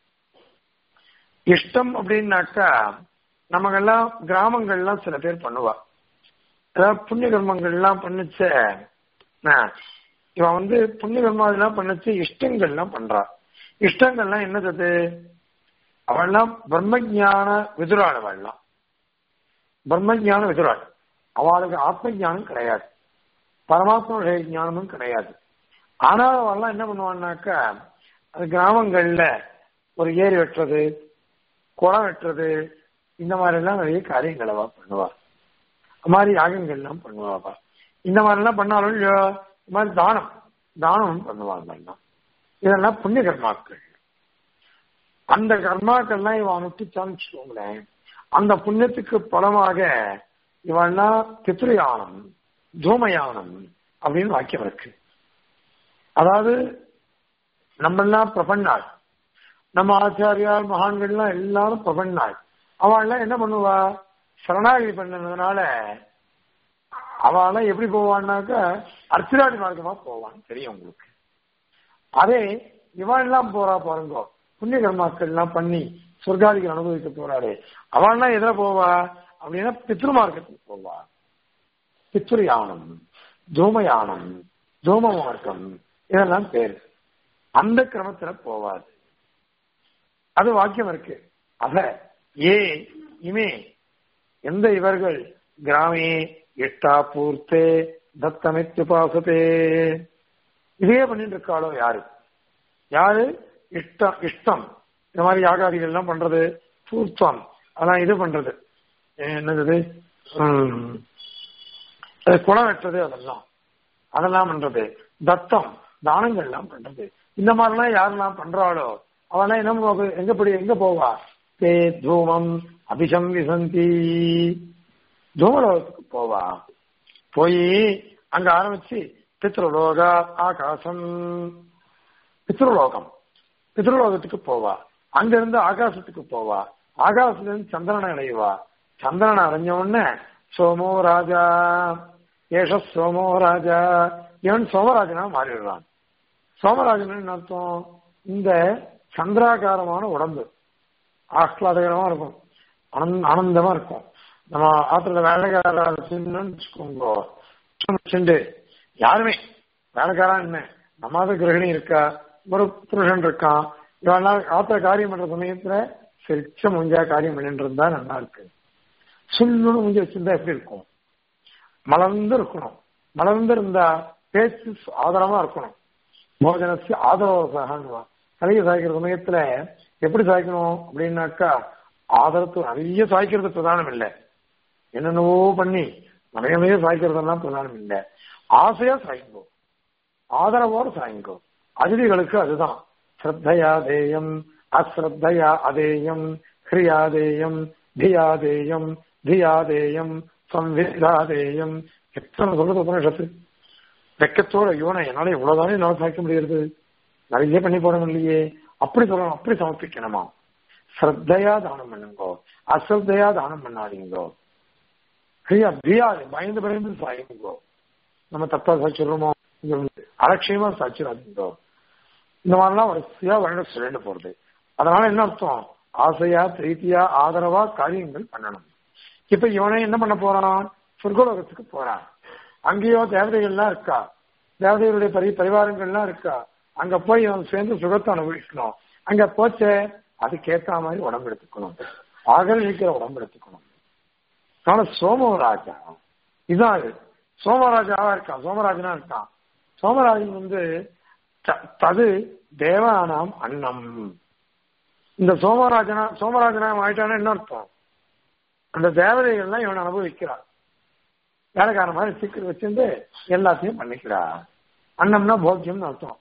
இஷ்டம் அப்படின்னாக்கா நமக்கெல்லாம் கிராமங்கள்லாம் சில பேர் பண்ணுவா அதாவது புண்ணிய கர்மங்கள்லாம் பண்ணுச்ச இவன் வந்து புண்ணிய கர்மாவெல்லாம் பண்ணுச்சு இஷ்டங்கள்லாம் பண்றா இஷ்டங்கள்லாம் என்னது அவள்லாம் பிரம்மஜான விதுராள் அவள்லாம் பிரம்மஜான விதுராள் அவளுக்கு ஆத்ம ஜானம் கிடையாது பரமாத்ம ஞானமும் கிடையாது ஆனால் அவெல்லாம் என்ன பண்ணுவான்னாக்கா அது கிராமங்கள்ல ஒரு ஏரி வெட்டுறது குளம் வெட்டுறது இந்த மாதிரி எல்லாம் நிறைய காரியங்கள் அவ பண்ணுவா அது மாதிரி யாகங்கள்லாம் பண்ணுவாப்பா இந்த மாதிரி எல்லாம் பண்ணாலும் இல்லையோ இது மாதிரி தானம் தானம் பண்ணுவாங்க எல்லாம் இதெல்லாம் புண்ணிய கர்மாக்கள் அந்த கர்மாக்கள்லாம் இவன் அனுஷ்டிச்சான்னு வச்சுக்கோங்களேன் அந்த புண்ணியத்துக்கு பலமாக இவன்னா பித்ருயானம் தூமயானம் அப்படின்னு வாக்கியம் இருக்கு அதாவது நம்ம எல்லாம் பிரபன்னாள் நம்ம ஆச்சாரியார் மகான்கள்லாம் எல்லாரும் பிரபன்னாள் அவள்லாம் என்ன பண்ணுவா சரணாகி பண்ணதுனால அவெல்லாம் எப்படி போவான்னாக்கா அர்ச்சிராடி மார்க்கமா போவான் தெரியும் உங்களுக்கு அதே இவன்லாம் போறா பாருங்க புண்ணிய கர்மாக்கள் எல்லாம் பண்ணி சொர்க்காதிகள் அனுபவிக்க போறாரு அவன்லாம் எதிர போவா அப்படின்னா பித்ரு மார்க்கத்துக்கு போவா பித்ரு யானம் தூம யானம் தூம மார்க்கம் இதெல்லாம் பேர் அந்த கிரமத்துல போவாது அது வாக்கியம் இருக்கு அத ஏ இமே எந்த இவர்கள் கிராமே இஷ்டா பூர்த்தே தத்தமித்யுபாசத்தே இதே பண்ணிட்டு இருக்காளோ யாரு யாரு இஷ்டம் இஷ்டம் இந்த மாதிரி யாகாதிகள் எல்லாம் பண்றது பூர்த்தம் அதெல்லாம் இது பண்றது என்னது குளம் வெட்டுறது அதெல்லாம் அதெல்லாம் பண்றது தத்தம் தானங்கள் எல்லாம் பண்றது இந்த மாதிரிலாம் யாரெல்லாம் பண்றாளோ அவெல்லாம் என்ன எங்க படி எங்க போவா தே தூமம் அபிஷம் விசந்தி தூமலோகத்துக்கு போவா போய் அங்க ஆரம்பிச்சு பித்ருலோகா ஆகாசம் பித்ருலோகம் பித்ருலோகத்துக்கு போவா அங்க இருந்து ஆகாசத்துக்கு போவா ஆகாசத்துல இருந்து சந்திரனை அடைவா சந்திரனை அடைஞ்ச உடனே சோமோ ராஜா ஏஷ சோமோ ராஜா இவன் சோமராஜனா மாறிடுறான் சோமராஜன் அர்த்தம் இந்த சந்திராகாரமான உடம்பு ஆஹ்லாதகரமா இருக்கும் ஆனந்தமா இருக்கும் நம்ம ஆத்துல வேலைக்கார வச்சுக்கோங்க யாருமே வேலைக்காரன் என்ன நம்மாத கிரகணி இருக்கா ஒரு புருஷன் இருக்கான் இவெல்லாம் ஆத்திர காரியம் பண்ற சமயத்துல சிரிச்ச முடிஞ்சா காரியம் பண்ணிட்டு இருந்தா நல்லா இருக்கு சுண்ணு முடிஞ்சு வச்சிருந்தா எப்படி இருக்கும் மலர்ந்து இருக்கணும் மலர்ந்து இருந்தா பேச்சு ஆதரமா இருக்கணும் போஜனத்து ஆதரவாக கலையை சாய்க்கிற சமயத்துல எப்படி சாய்க்கணும் அப்படின்னாக்கா ஆதரத்து நிறைய சாய்க்கிறது பிரதானம் இல்லை என்னென்னவோ பண்ணி நிறைய நிறைய சாய்க்கிறதெல்லாம் பிரதானம் இல்லை ஆசையா சாய்ங்கோ ஆதரவோடு சாய்ங்கோ அதிதிகளுக்கு அதுதான் ஸ்ரத்தையா தேயம் அஸ்ரத்தையா அதேயம் ஹிரியாதேயம் தியாதேயம் தியாதேயம் சம்விதாதேயம் எத்தனை சொல்றது உபனிஷத்து வெக்கத்தோட யோனை என்னால இவ்வளவுதானே என்னால சாய்க்க முடியாது நிறைய பண்ணி போட முடியலையே அப்படி சொல்லணும் அப்படி சமர்ப்பிக்கணுமா ஸ்ரத்தையா தானம் பண்ணுங்கோ அஸ்ரத்தையா தானம் பண்ணாதீங்கோ ஹிரியா தியாது பயந்து பயந்து சாயுங்கோ நம்ம தப்பா சாய்ச்சிடுறோமோ அலட்சியமா சாய்ச்சிடாதீங்கோ இந்த மாதிரிலாம் வரிசையா வருடம் சொல்லிட்டு போறது அதனால என்ன அர்த்தம் ஆசையா பிரீத்தியா ஆதரவா காரியங்கள் பண்ணணும் இப்ப இவனை என்ன பண்ண போறான் சொர்க்கலோகத்துக்கு போறான் அங்கேயோ தேவதைகள்லாம் இருக்கா தேவதைகளுடைய பரி பரிவாரங்கள்லாம் இருக்கா அங்க போய் அவன் சேர்ந்து சுகத்தை அனுபவிக்கணும் அங்க போச்ச அதுக்கேத்த மாதிரி உடம்பு எடுத்துக்கணும் ஆகல் இருக்கிற உடம்பு எடுத்துக்கணும் அதனால சோமராஜா இதான் அது சோமராஜாவா இருக்கான் சோமராஜனா இருக்கான் சோமராஜன் வந்து தது தேவானாம் அன்னம் இந்த சோமராஜனா சோமராஜனா ஆயிட்டானா என்ன அர்த்தம் அந்த தேவதைகள்லாம் இவன் அனுபவிக்கிறான் வேலைக்கார மாதிரி சீக்கிரம் வச்சிருந்து எல்லாத்தையும் பண்ணிக்கிறா அன்னம்னா போக்கியம்னு அர்த்தம்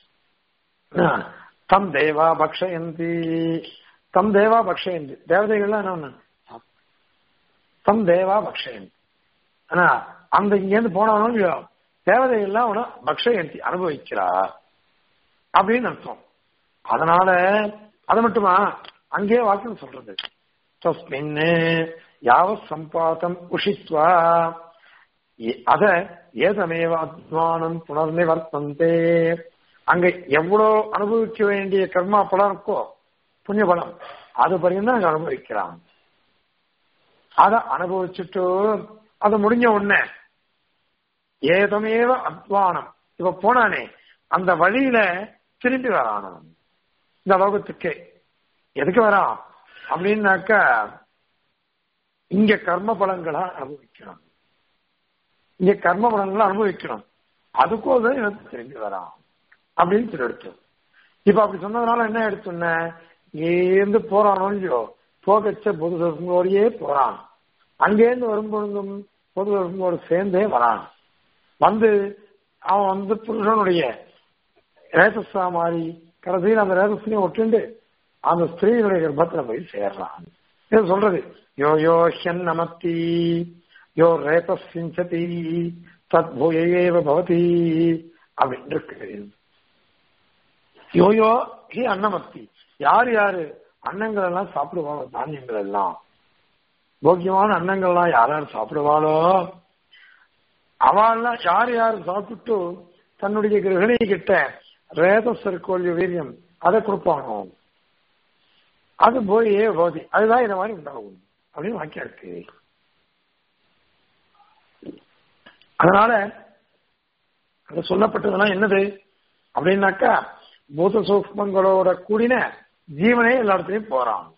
தம் தேவா பக்ஷயந்தி தம் தேவா பக்ஷயந்தி தேவதைகள்லாம் என்ன ஒண்ணு தம் தேவா பக்ஷயந்தி ஆனா அந்த இங்கேருந்து போனாலும் இல்லையோ தேவதைகள்லாம் அவனை பக்ஷயந்தி அனுபவிக்கிறா அப்படின்னு அர்த்தம் அதனால அது மட்டுமா அங்கே வாக்கியம் சொல்றது தஸ்மின் யாவ சம்பாதம் உஷித்வா அத ஏதமேவ அத்வானம் புனர்நிவர்த்தந்தே அங்க எவ்வளவு அனுபவிக்க வேண்டிய கர்மா பலம் இருக்கோ புண்ணிய பலம் அது பரியும் தான் அங்க அனுபவிக்கிறான் அத அனுபவிச்சுட்டு அது முடிஞ்ச உடனே ஏதமேவ அத்வானம் இப்ப போனானே அந்த வழியில திரும்பி வரான் இந்த லோகத்துக்கு எதுக்கு வரான் அப்படின்னாக்கா இங்க கர்ம பலங்களா அனுபவிக்கணும் இங்க கர்ம பலங்களை அனுபவிக்கணும் அதுக்கோதான் எனக்கு திரும்பி வரான் அப்படின்னு சொல்லி எடுத்து இப்ப அப்படி சொன்னதுனால என்ன எடுத்துன இங்கேருந்து போறானோ இல்லையோ போகச்ச பொது சொர்க்கங்களோடையே போறான் அங்கேருந்து வரும்பொழுதும் பொது சொர்க்கங்களோடு சேர்ந்தே வரான் வந்து அவன் வந்து புருஷனுடைய ரேசஸா மாறி கடைசியில் அந்த ரேசஸ்லையும் ஒட்டுண்டு அந்த ஸ்திரீகளுடைய கர்ப்பத்துல போய் சேர்றான் இது சொல்றது யோ யோ ஹென் நமத்தி யோ ரேப சிஞ்சதி தத் பூயேவ பவதி அப்படின்னு இருக்கு யோயோ ஹி அன்னமத்தி யார் யாரு அன்னங்கள் எல்லாம் சாப்பிடுவாங்க தானியங்கள் எல்லாம் போக்கியமான அன்னங்கள் எல்லாம் யார் யார் சாப்பிடுவாளோ அவெல்லாம் யார் யார் சாப்பிட்டு தன்னுடைய கிரகணி கிட்ட ரேதசர்கோல்ய வீரியம் அதை கொடுப்பானோ அது போய் போதி அதுதான் இந்த மாதிரி உண்டாகும் அப்படின்னு வாக்கியம் இருக்கு அதனால அது சொல்லப்பட்டதெல்லாம் என்னது அப்படின்னாக்கா பூத சூக்மங்களோட கூடின ஜீவனே எல்லா இடத்துலயும் போறான்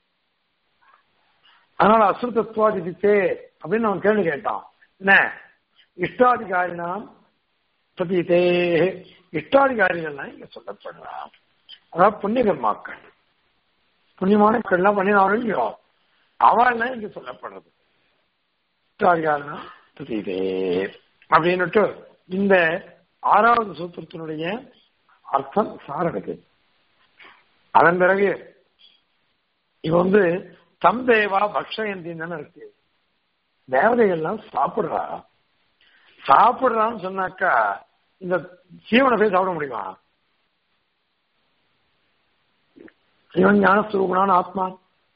அதனால அசுத்தத்வாதித்தே அப்படின்னு அவன் கேள்வி கேட்டான் என்ன இஷ்டாதிகாரினாம் பிரதீதே இஷ்டாதிகாரிகள்லாம் இங்க சொல்லப்படுறான் அதாவது புண்ணியகர்மாக்கள் புண்ணியமான எல்லாம் பண்ணினாலும் இல்லையோ அவள்லாம் இங்க சொல்லப்படுறது இஷ்டாதிகாரினா பிரதீதே அப்படின்னுட்டு இந்த ஆறாவது சூத்திரத்தினுடைய அர்த்தம் சாரடுக்கு அதன் பிறகு இவ வந்து தம் தேவா பக்ஷயந்தின்னு இருக்கு தேவதைகள்லாம் சாப்பிடுறா சாப்பிடுறான்னு சொன்னாக்கா இந்த ஜீவனை போய் சாப்பிட முடியுமா இவன் ஞானஸ்வரூபனான ஆத்மா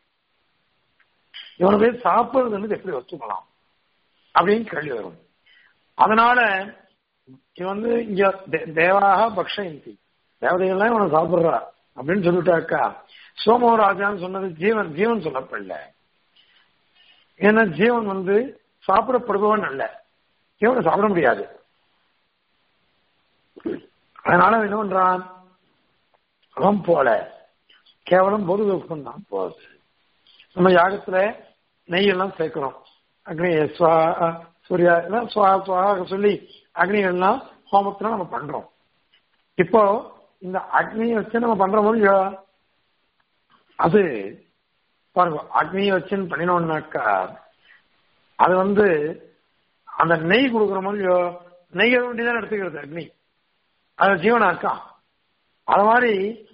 இவனை போய் சாப்பிடுறதுன்னு எப்படி ஒத்துக்கலாம் அப்படின்னு கேள்வி வரும் அதனால இவன் வந்து இங்க தேவாக பக்ஷயந்தி தேவதைகள்லாம் இவனை சாப்பிடுறா அப்படின்னு சொல்லிட்டாக்கா சோமராஜான்னு சொன்னது ஜீவன் ஜீவன் சொல்லப்படல ஏன்னா ஜீவன் வந்து சாப்பிடப்படுபவன் அல்ல ஜீவனை சாப்பிட முடியாது அதனால என்ன பண்றான் அவன் போல கேவலம் பொது துக்கம் தான் போகுது நம்ம யாகத்துல நெய் எல்லாம் சேர்க்கிறோம் அக்னி ஸ்வா சூர்யா எல்லாம் சுவா சுவாக சொல்லி அக்னிகள்லாம் ஹோமத்துல நம்ம பண்றோம் இப்போ இந்த அக்னியை வச்சு நம்ம பண்றோமோ இல்லையோ அது பாருங்க அக்னியை வச்சுன்னு பண்ணினோம்னாக்கா அது வந்து அந்த நெய் கொடுக்குறோமோ இல்லையோ நெய் வேண்டிதான் எடுத்துக்கிறது அக்னி அது ஜீவனாக்காம் அது மாதிரி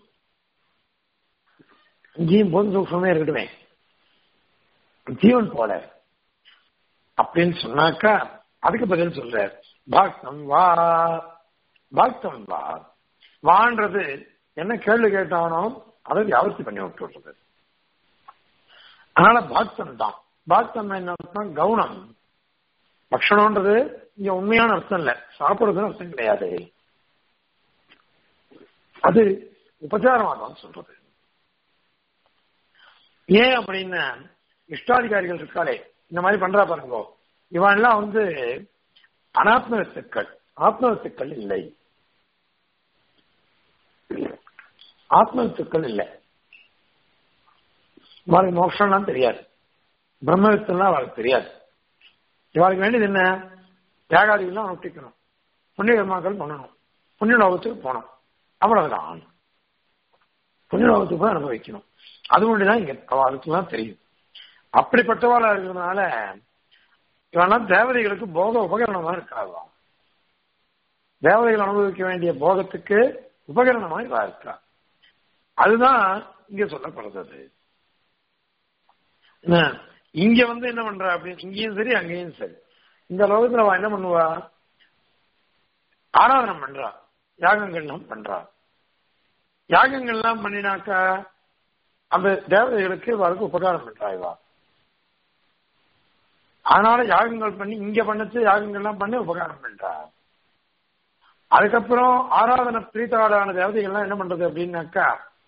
இங்கேயும் பொது சூக்ஷமே இருக்கட்டுமே ஜீவன் போல அப்படின்னு சொன்னாக்கா அதுக்கு பதில் சொல்ற பாக்தம் வா பாக்தம் வா வான்றது என்ன கேள்வி கேட்டானோ அதை வியாபத்தி பண்ணி விட்டுறது அதனால பாக்தம் தான் பாக்தம் என்ன அர்த்தம் கவுனம் பக்ஷணம்ன்றது இங்க உண்மையான அர்த்தம் இல்ல சாப்பிடுறதுன்னு அர்த்தம் கிடையாது அது உபச்சாரமா தான் சொல்றது ஏன் அப்படின்னா இஷ்டாதிகாரிகள் இருக்காளே இந்த மாதிரி பண்றா பாருங்க இவன் எல்லாம் வந்து அனாத்ம வித்துக்கள் ஆத்ம வித்துக்கள் இல்லை ஆத்ம வித்துக்கள் இல்லை இவளுக்கு மோட்சம்லாம் தெரியாது பிரம்ம வித்துலாம் அவளுக்கு தெரியாது இவளுக்கு வேண்டியது என்ன தியாகாதிகள்லாம் அனுஷ்டிக்கணும் புண்ணிய கர்மாக்கள் பண்ணணும் புண்ணிய லோகத்துக்கு போகணும் அவ்வளவுதான் புண்ணிய லோகத்துக்கு போய் அனுபவிக்கணும் அது ஒன்றுதான் இங்க அவளுக்குலாம் தெரியும் அப்படிப்பட்டவாளா இருக்கிறதுனால இவெல்லாம் தேவதைகளுக்கு போக உபகரணமா இருக்காவா தேவதைகள் அனுபவிக்க வேண்டிய போகத்துக்கு உபகரணமா இவா இருக்கா அதுதான் இங்க சொல்லப்படுறது இங்க வந்து என்ன பண்றா அப்படின்னு இங்கேயும் சரி அங்கேயும் சரி இந்த லோகத்துல அவ என்ன பண்ணுவா ஆராதனை பண்றா யாகங்கள்லாம் பண்றா யாகங்கள்லாம் பண்ணினாக்கா அந்த தேவதைகளுக்கு இவருக்கு உபகாரம் பண்றா இவா அதனால யாகங்கள் பண்ணி இங்க பண்ணச்சு யாகங்கள்லாம் பண்ணி உபகாரம் பண்றா அதுக்கப்புறம் ஆராதனை பிரீத்தாடான தேவதைகள்லாம் என்ன பண்றது அப்படின்னாக்கா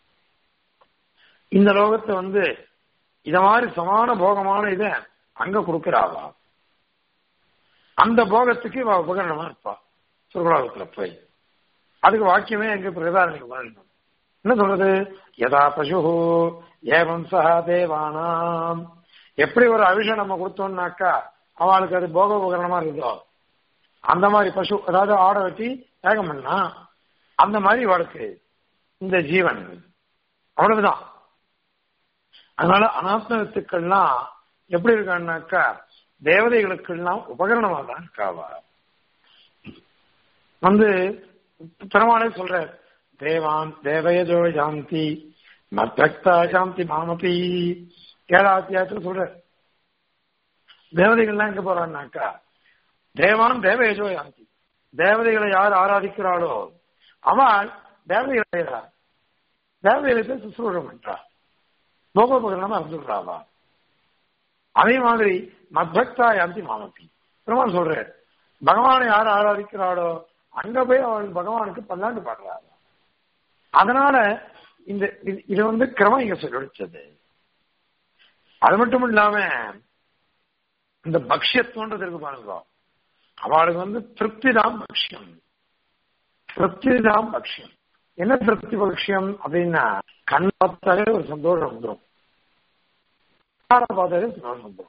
இந்த லோகத்தை வந்து இத மாதிரி சமான போகமான இத அங்க கொடுக்கிறாவா அந்த போகத்துக்கு இவ உபகரணமா இருப்பா சுருகுலோகத்துல போய் அதுக்கு வாக்கியமே எங்க பிரதாரணிக்கு வரணும் என்ன சொல்றது யதா பசு ஏவம் சஹா தேவானாம் எப்படி ஒரு அவிஷம் நம்ம கொடுத்தோம்னாக்கா அவளுக்கு அது போக உபகரணமா இருக்குதோ அந்த மாதிரி பசு அதாவது ஆடை வச்சு ஏகம் பண்ணா அந்த மாதிரி இவளுக்கு இந்த ஜீவன் அவ்வளவுதான் அதனால அனாத்ம வித்துக்கள்லாம் எப்படி இருக்கான்னாக்கா தேவதைகளுக்கெல்லாம் உபகரணமா தான் இருக்காவா வந்து பெருமாளே சொல்ற தேவான் தேவயஜோ ஜாந்தி மத்பக்தா சாந்தி மாமபி ஏழாவது அத்தியாயத்துல சொல்ற தேவதைகள்லாம் எங்க போறான்னாக்கா தேவான் தேவேஜோ யாந்தி தேவதைகளை யார் ஆராதிக்கிறாளோ அவள் தேவதைகளை தேவதைகளுக்கு சுசுரூடம் பண்றா போகோபகரணமா இருந்துடுறாவா அதே மாதிரி மத்பக்தா யாந்தி மாமபி பெருமான் சொல்றாரு பகவானை யார் ஆராதிக்கிறாளோ அங்க போய் அவள் பகவானுக்கு பல்லாண்டு பாடுறாள் அதனால இந்த இது- இது வந்து கிரமம் இங்க சொல்லிச்சது அது மட்டும் இல்லாம இந்த பக்ஷியத்துவன்றது இருக்கு பாருங்க அவளுக்கு வந்து திருப்தி தான் பக்ஷியம் திருப்தி தான் பக்ஷியம் என்ன திருப்தி பக்ஷியம் அப்படின்னா கண் பார்த்தாலே ஒரு சந்தோஷம் வந்துடும் காரை பார்த்தாலே சந்தோஷம் வந்துடும்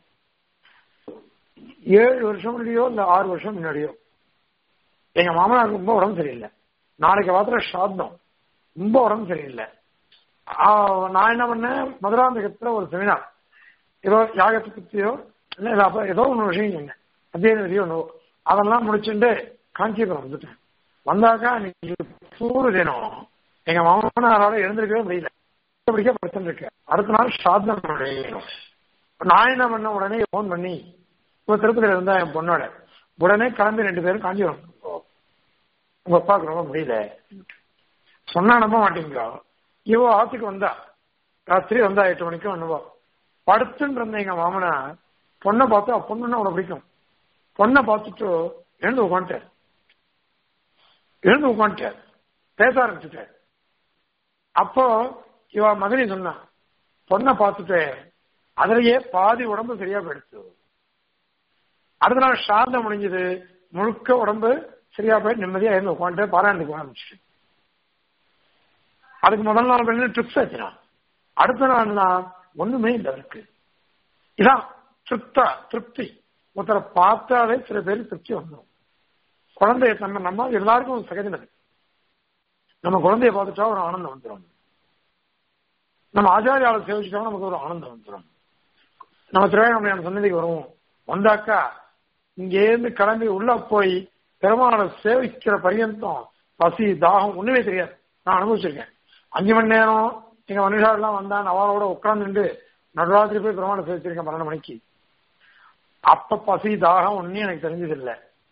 ஏழு வருஷம் முன்னாடியோ இல்ல ஆறு வருஷம் முன்னாடியோ எங்க மாமனாருக்கு ரொம்ப உடம்பு சரியில்லை நாளைக்கு மாத்திர சாத்தம் ரொம்ப உடம்பு சரியில்லை ஆ, நான் என்ன பண்ணேன் மதுராந்தகத்துல ஒரு செமினார் ஏதோ யாகத்தை பத்தியோ இல்ல இல்ல அப்ப ஏதோ ஒன்று விஷயம் சொன்னேன் அத்தியாயம் வரையும் ஒன்று அதெல்லாம் முடிச்சுட்டு காஞ்சிபுரம் வந்துட்டேன் வந்தாக்கா நீங்க சூடு தினம் எங்க மாமனாரால எழுந்திருக்கவே முடியல படிக்க படுத்துட்டு இருக்கேன் அடுத்த நாள் சாதனம் வேணும் நான் என்ன பண்ண உடனே ஃபோன் பண்ணி இப்போ திருப்பதியில இருந்தா என் பொண்ணோட உடனே கிளம்பி ரெண்டு பேரும் காஞ்சிபுரம் போறோம். உங்க அப்பாவுக்கு ரொம்ப முடியல சொன்னா நம்ப மாட்டீங்க இவ ஆத்துக்கு வந்தா ராத்திரி வந்தா எட்டு மணிக்கு வந்துவா படுத்துன்னு இருந்த எங்க மாமனா பொண்ணை பார்த்து பொண்ணுன்னா அவனை பிடிக்கும் பொண்ணை பார்த்துட்டு எழுந்து உட்காந்துட்டார் எழுந்து உட்காந்துட்டார் பேச ஆரம்பிச்சுட்டார் அப்போ இவ மதுரை சொன்னா பொண்ணை பார்த்துட்டு அதுலயே பாதி உடம்பு சரியா போயிடுச்சு அடுத்த நாள் சாந்தம் முடிஞ்சது முழுக்க உடம்பு சரியா போய் நிம்மதியா இருந்து உட்காந்து பாராயணத்துக்கு ஆரம்பிச்சு அதுக்கு முதல் நாள் பண்ணி ட்ரிப்ஸ் ஆச்சுனா அடுத்த நாள்னா ஒண்ணுமே இல்லை இருக்கு இதான் திருப்தா திருப்தி ஒருத்தரை பார்த்தாலே சில பேர் திருப்தி வந்துடும் குழந்தைய நம்ம நம்ம எல்லாருக்கும் ஒரு சகஜம் அது நம்ம குழந்தைய பார்த்துட்டா ஒரு ஆனந்தம் வந்துடும் நம்ம ஆச்சாரியாவை சேவிச்சுட்டா நமக்கு ஒரு ஆனந்தம் வந்துடும் நம்ம திருவேங்கமையான சன்னதிக்கு வருவோம் வந்தாக்கா இங்கேருந்து கிளம்பி உள்ள போய் பெருமாளை சேவிக்கிற பரியந்தம் பசி தாகம் ஒண்ணுமே தெரியாது நான் அனுபவிச்சிருக்கேன் அஞ்சு மணி நேரம் எங்க மனுஷாலாம் வந்தா அவளோட உட்கார்ந்துட்டு நடுராத்திரி போய் பெருமாளை சேவிச்சிருக்கேன் பன்னெண்டு மணிக்கு அப்ப பசி தாகம் ஒன்னும் எனக்கு தெரிஞ்சதில்லை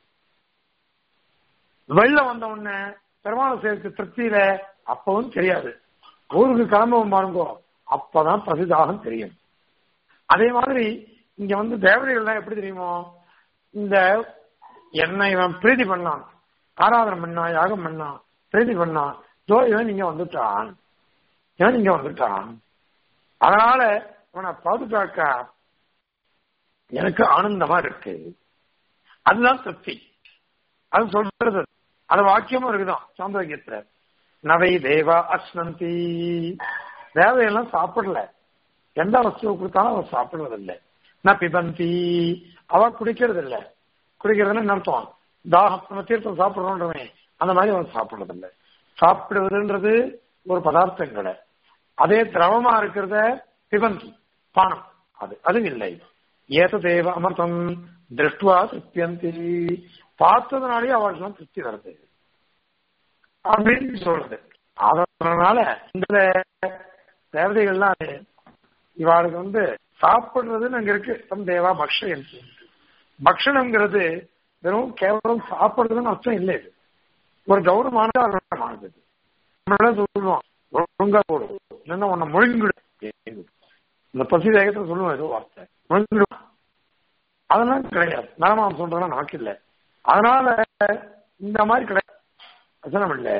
வெளில வந்த உடனே பெருமாளை சேவிச்ச திருப்தியில அப்பவும் தெரியாது ஊருக்கு கிளம்பவும் பாருங்கோ அப்பதான் பசி தாகம் தெரியும் அதே மாதிரி இங்க வந்து தேவதைகள்லாம் எப்படி தெரியுமோ இந்த என்னை இவன் பிரீதி பண்ணான் ஆராதனை பண்ணான் யாகம் பண்ணான் பிரீதி பண்ணான் ஜோ இவன் இங்க வந்துட்டான் இவன் இங்க வந்துட்டான் அதனால இவனை பார்த்துட்டாக்கா எனக்கு ஆனந்தமா இருக்கு அதுதான் திருப்தி அது சொல்றது அது வாக்கியமும் இருக்குதான் சாந்தோக்கியத்துல நவை தேவா அஸ்னந்தி தேவையெல்லாம் சாப்பிடல எந்த வஸ்துவை கொடுத்தாலும் அவ சாப்பிடுறது இல்லை நான் பிபந்தி அவ குடிக்கிறது இல்ல குடிக்கிறதுன்னு என்ன அர்த்தம் தாகம் நம்ம தீர்த்தம் சாப்பிடுறோன்றவன் அந்த மாதிரி அவன் சாப்பிடுறது இல்லை சாப்பிடுவதுன்றது ஒரு பதார்த்தம் கடை அதே திரவமா இருக்கிறத பிபந்தி பானம் அது அது இல்லை ஏத தேவ அமிர்தம் திருஷ்டுவா திருப்தியந்தி பார்த்ததுனாலே அவளுக்கு திருப்தி வருது அப்படின்னு சொல்றது அதனால இந்த தேவதைகள்லாம் இவாளுக்கு வந்து சாப்பிடுறதுன்னு அங்க இருக்கு தம் தேவா பக்ஷயம் பக்ஷணம்ங்கிறது வெறும் கேவலம் சாப்பிடுறதுன்னு அர்த்தம் இல்லை இது ஒரு கௌரவமானது அர்த்தமானது நம்மள சொல்லுவோம் ஒழுங்கா போடு இல்லைன்னா உன்னை முழுங்கிடு இந்த பசி வேகத்துல சொல்லுவோம் ஏதோ வார்த்தை முழுங்கிடும் அதெல்லாம் கிடையாது நரமாம் சொல்றதெல்லாம் நமக்கு இல்லை அதனால இந்த மாதிரி கிடையாது வசனம் இல்லை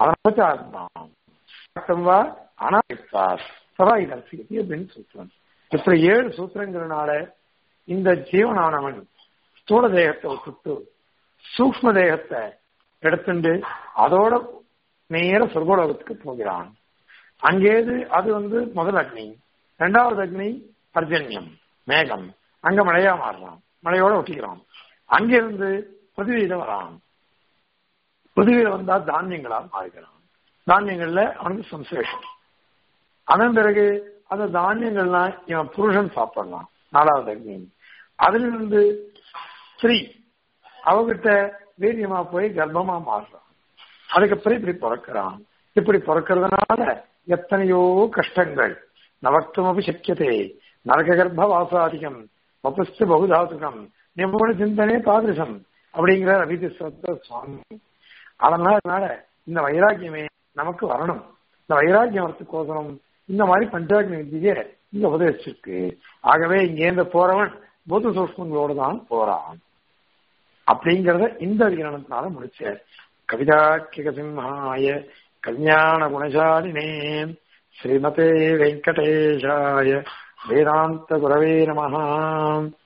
அதனால அனாய்த்தார் சவாய் தரிசிக்கி அப்படின்னு சூத்திரம் இப்படி ஏழு சூத்திரங்கிறனால இந்த ஜீவனானவன் ஸ்தூல தேகத்தை விட்டுட்டு சூக்ம தேகத்தை எடுத்துட்டு அதோட நேர சொர்க்கோலோகத்துக்கு போகிறான் அங்கேது அது வந்து முதல் அக்னி ரெண்டாவது அக்னி பர்ஜன்யம் மேகம் அங்க மழையா மாறுறான் மழையோட ஒட்டிக்கிறான் அங்கிருந்து பிருத்திவியில வரான் பிருத்திவியில வந்தா தானியங்களா மாறுகிறான் தானியங்கள்ல அவனுக்கு சம்சேஷம் அதன் பிறகு அந்த தானியங்கள்லாம் இவன் புருஷன் சாப்பிடலாம் நாலாவது அக்னி அதுல இருந்து ஸ்திரீ அவகிட்ட வீரியமா போய் கர்ப்பமா மாறுறான் அதுக்கப்புறம் இப்படி பிறக்கிறான் இப்படி பிறக்கிறதுனால எத்தனையோ கஷ்டங்கள் நவக்தமபி சக்கியதே நரககர்ப்ப வாசாதிகம் வபஸ்து பகுதாசுகம் நிபுண சிந்தனே தாதிருஷம் அப்படிங்கிற ரவிதி சுவாமி அதனால இந்த வைராக்கியமே நமக்கு வரணும் இந்த வைராக்கியம் வரத்துக்கோசரம் இந்த மாதிரி பஞ்சாக்னி வித்தியை இங்க உபதேசிச்சிருக்கு ஆகவே இங்கேருந்து போறவன் பூத சூஷ்மங்களோடு தான் போறான் அப்படிங்கறத இந்த அதிகரணத்தினால முடிச்சார் கவிதாக்கிக சிம்ஹாய கல்யாண குணசாலினே ஸ்ரீமதே வெங்கடேஷாய வேதாந்த குரவே நமஹாம்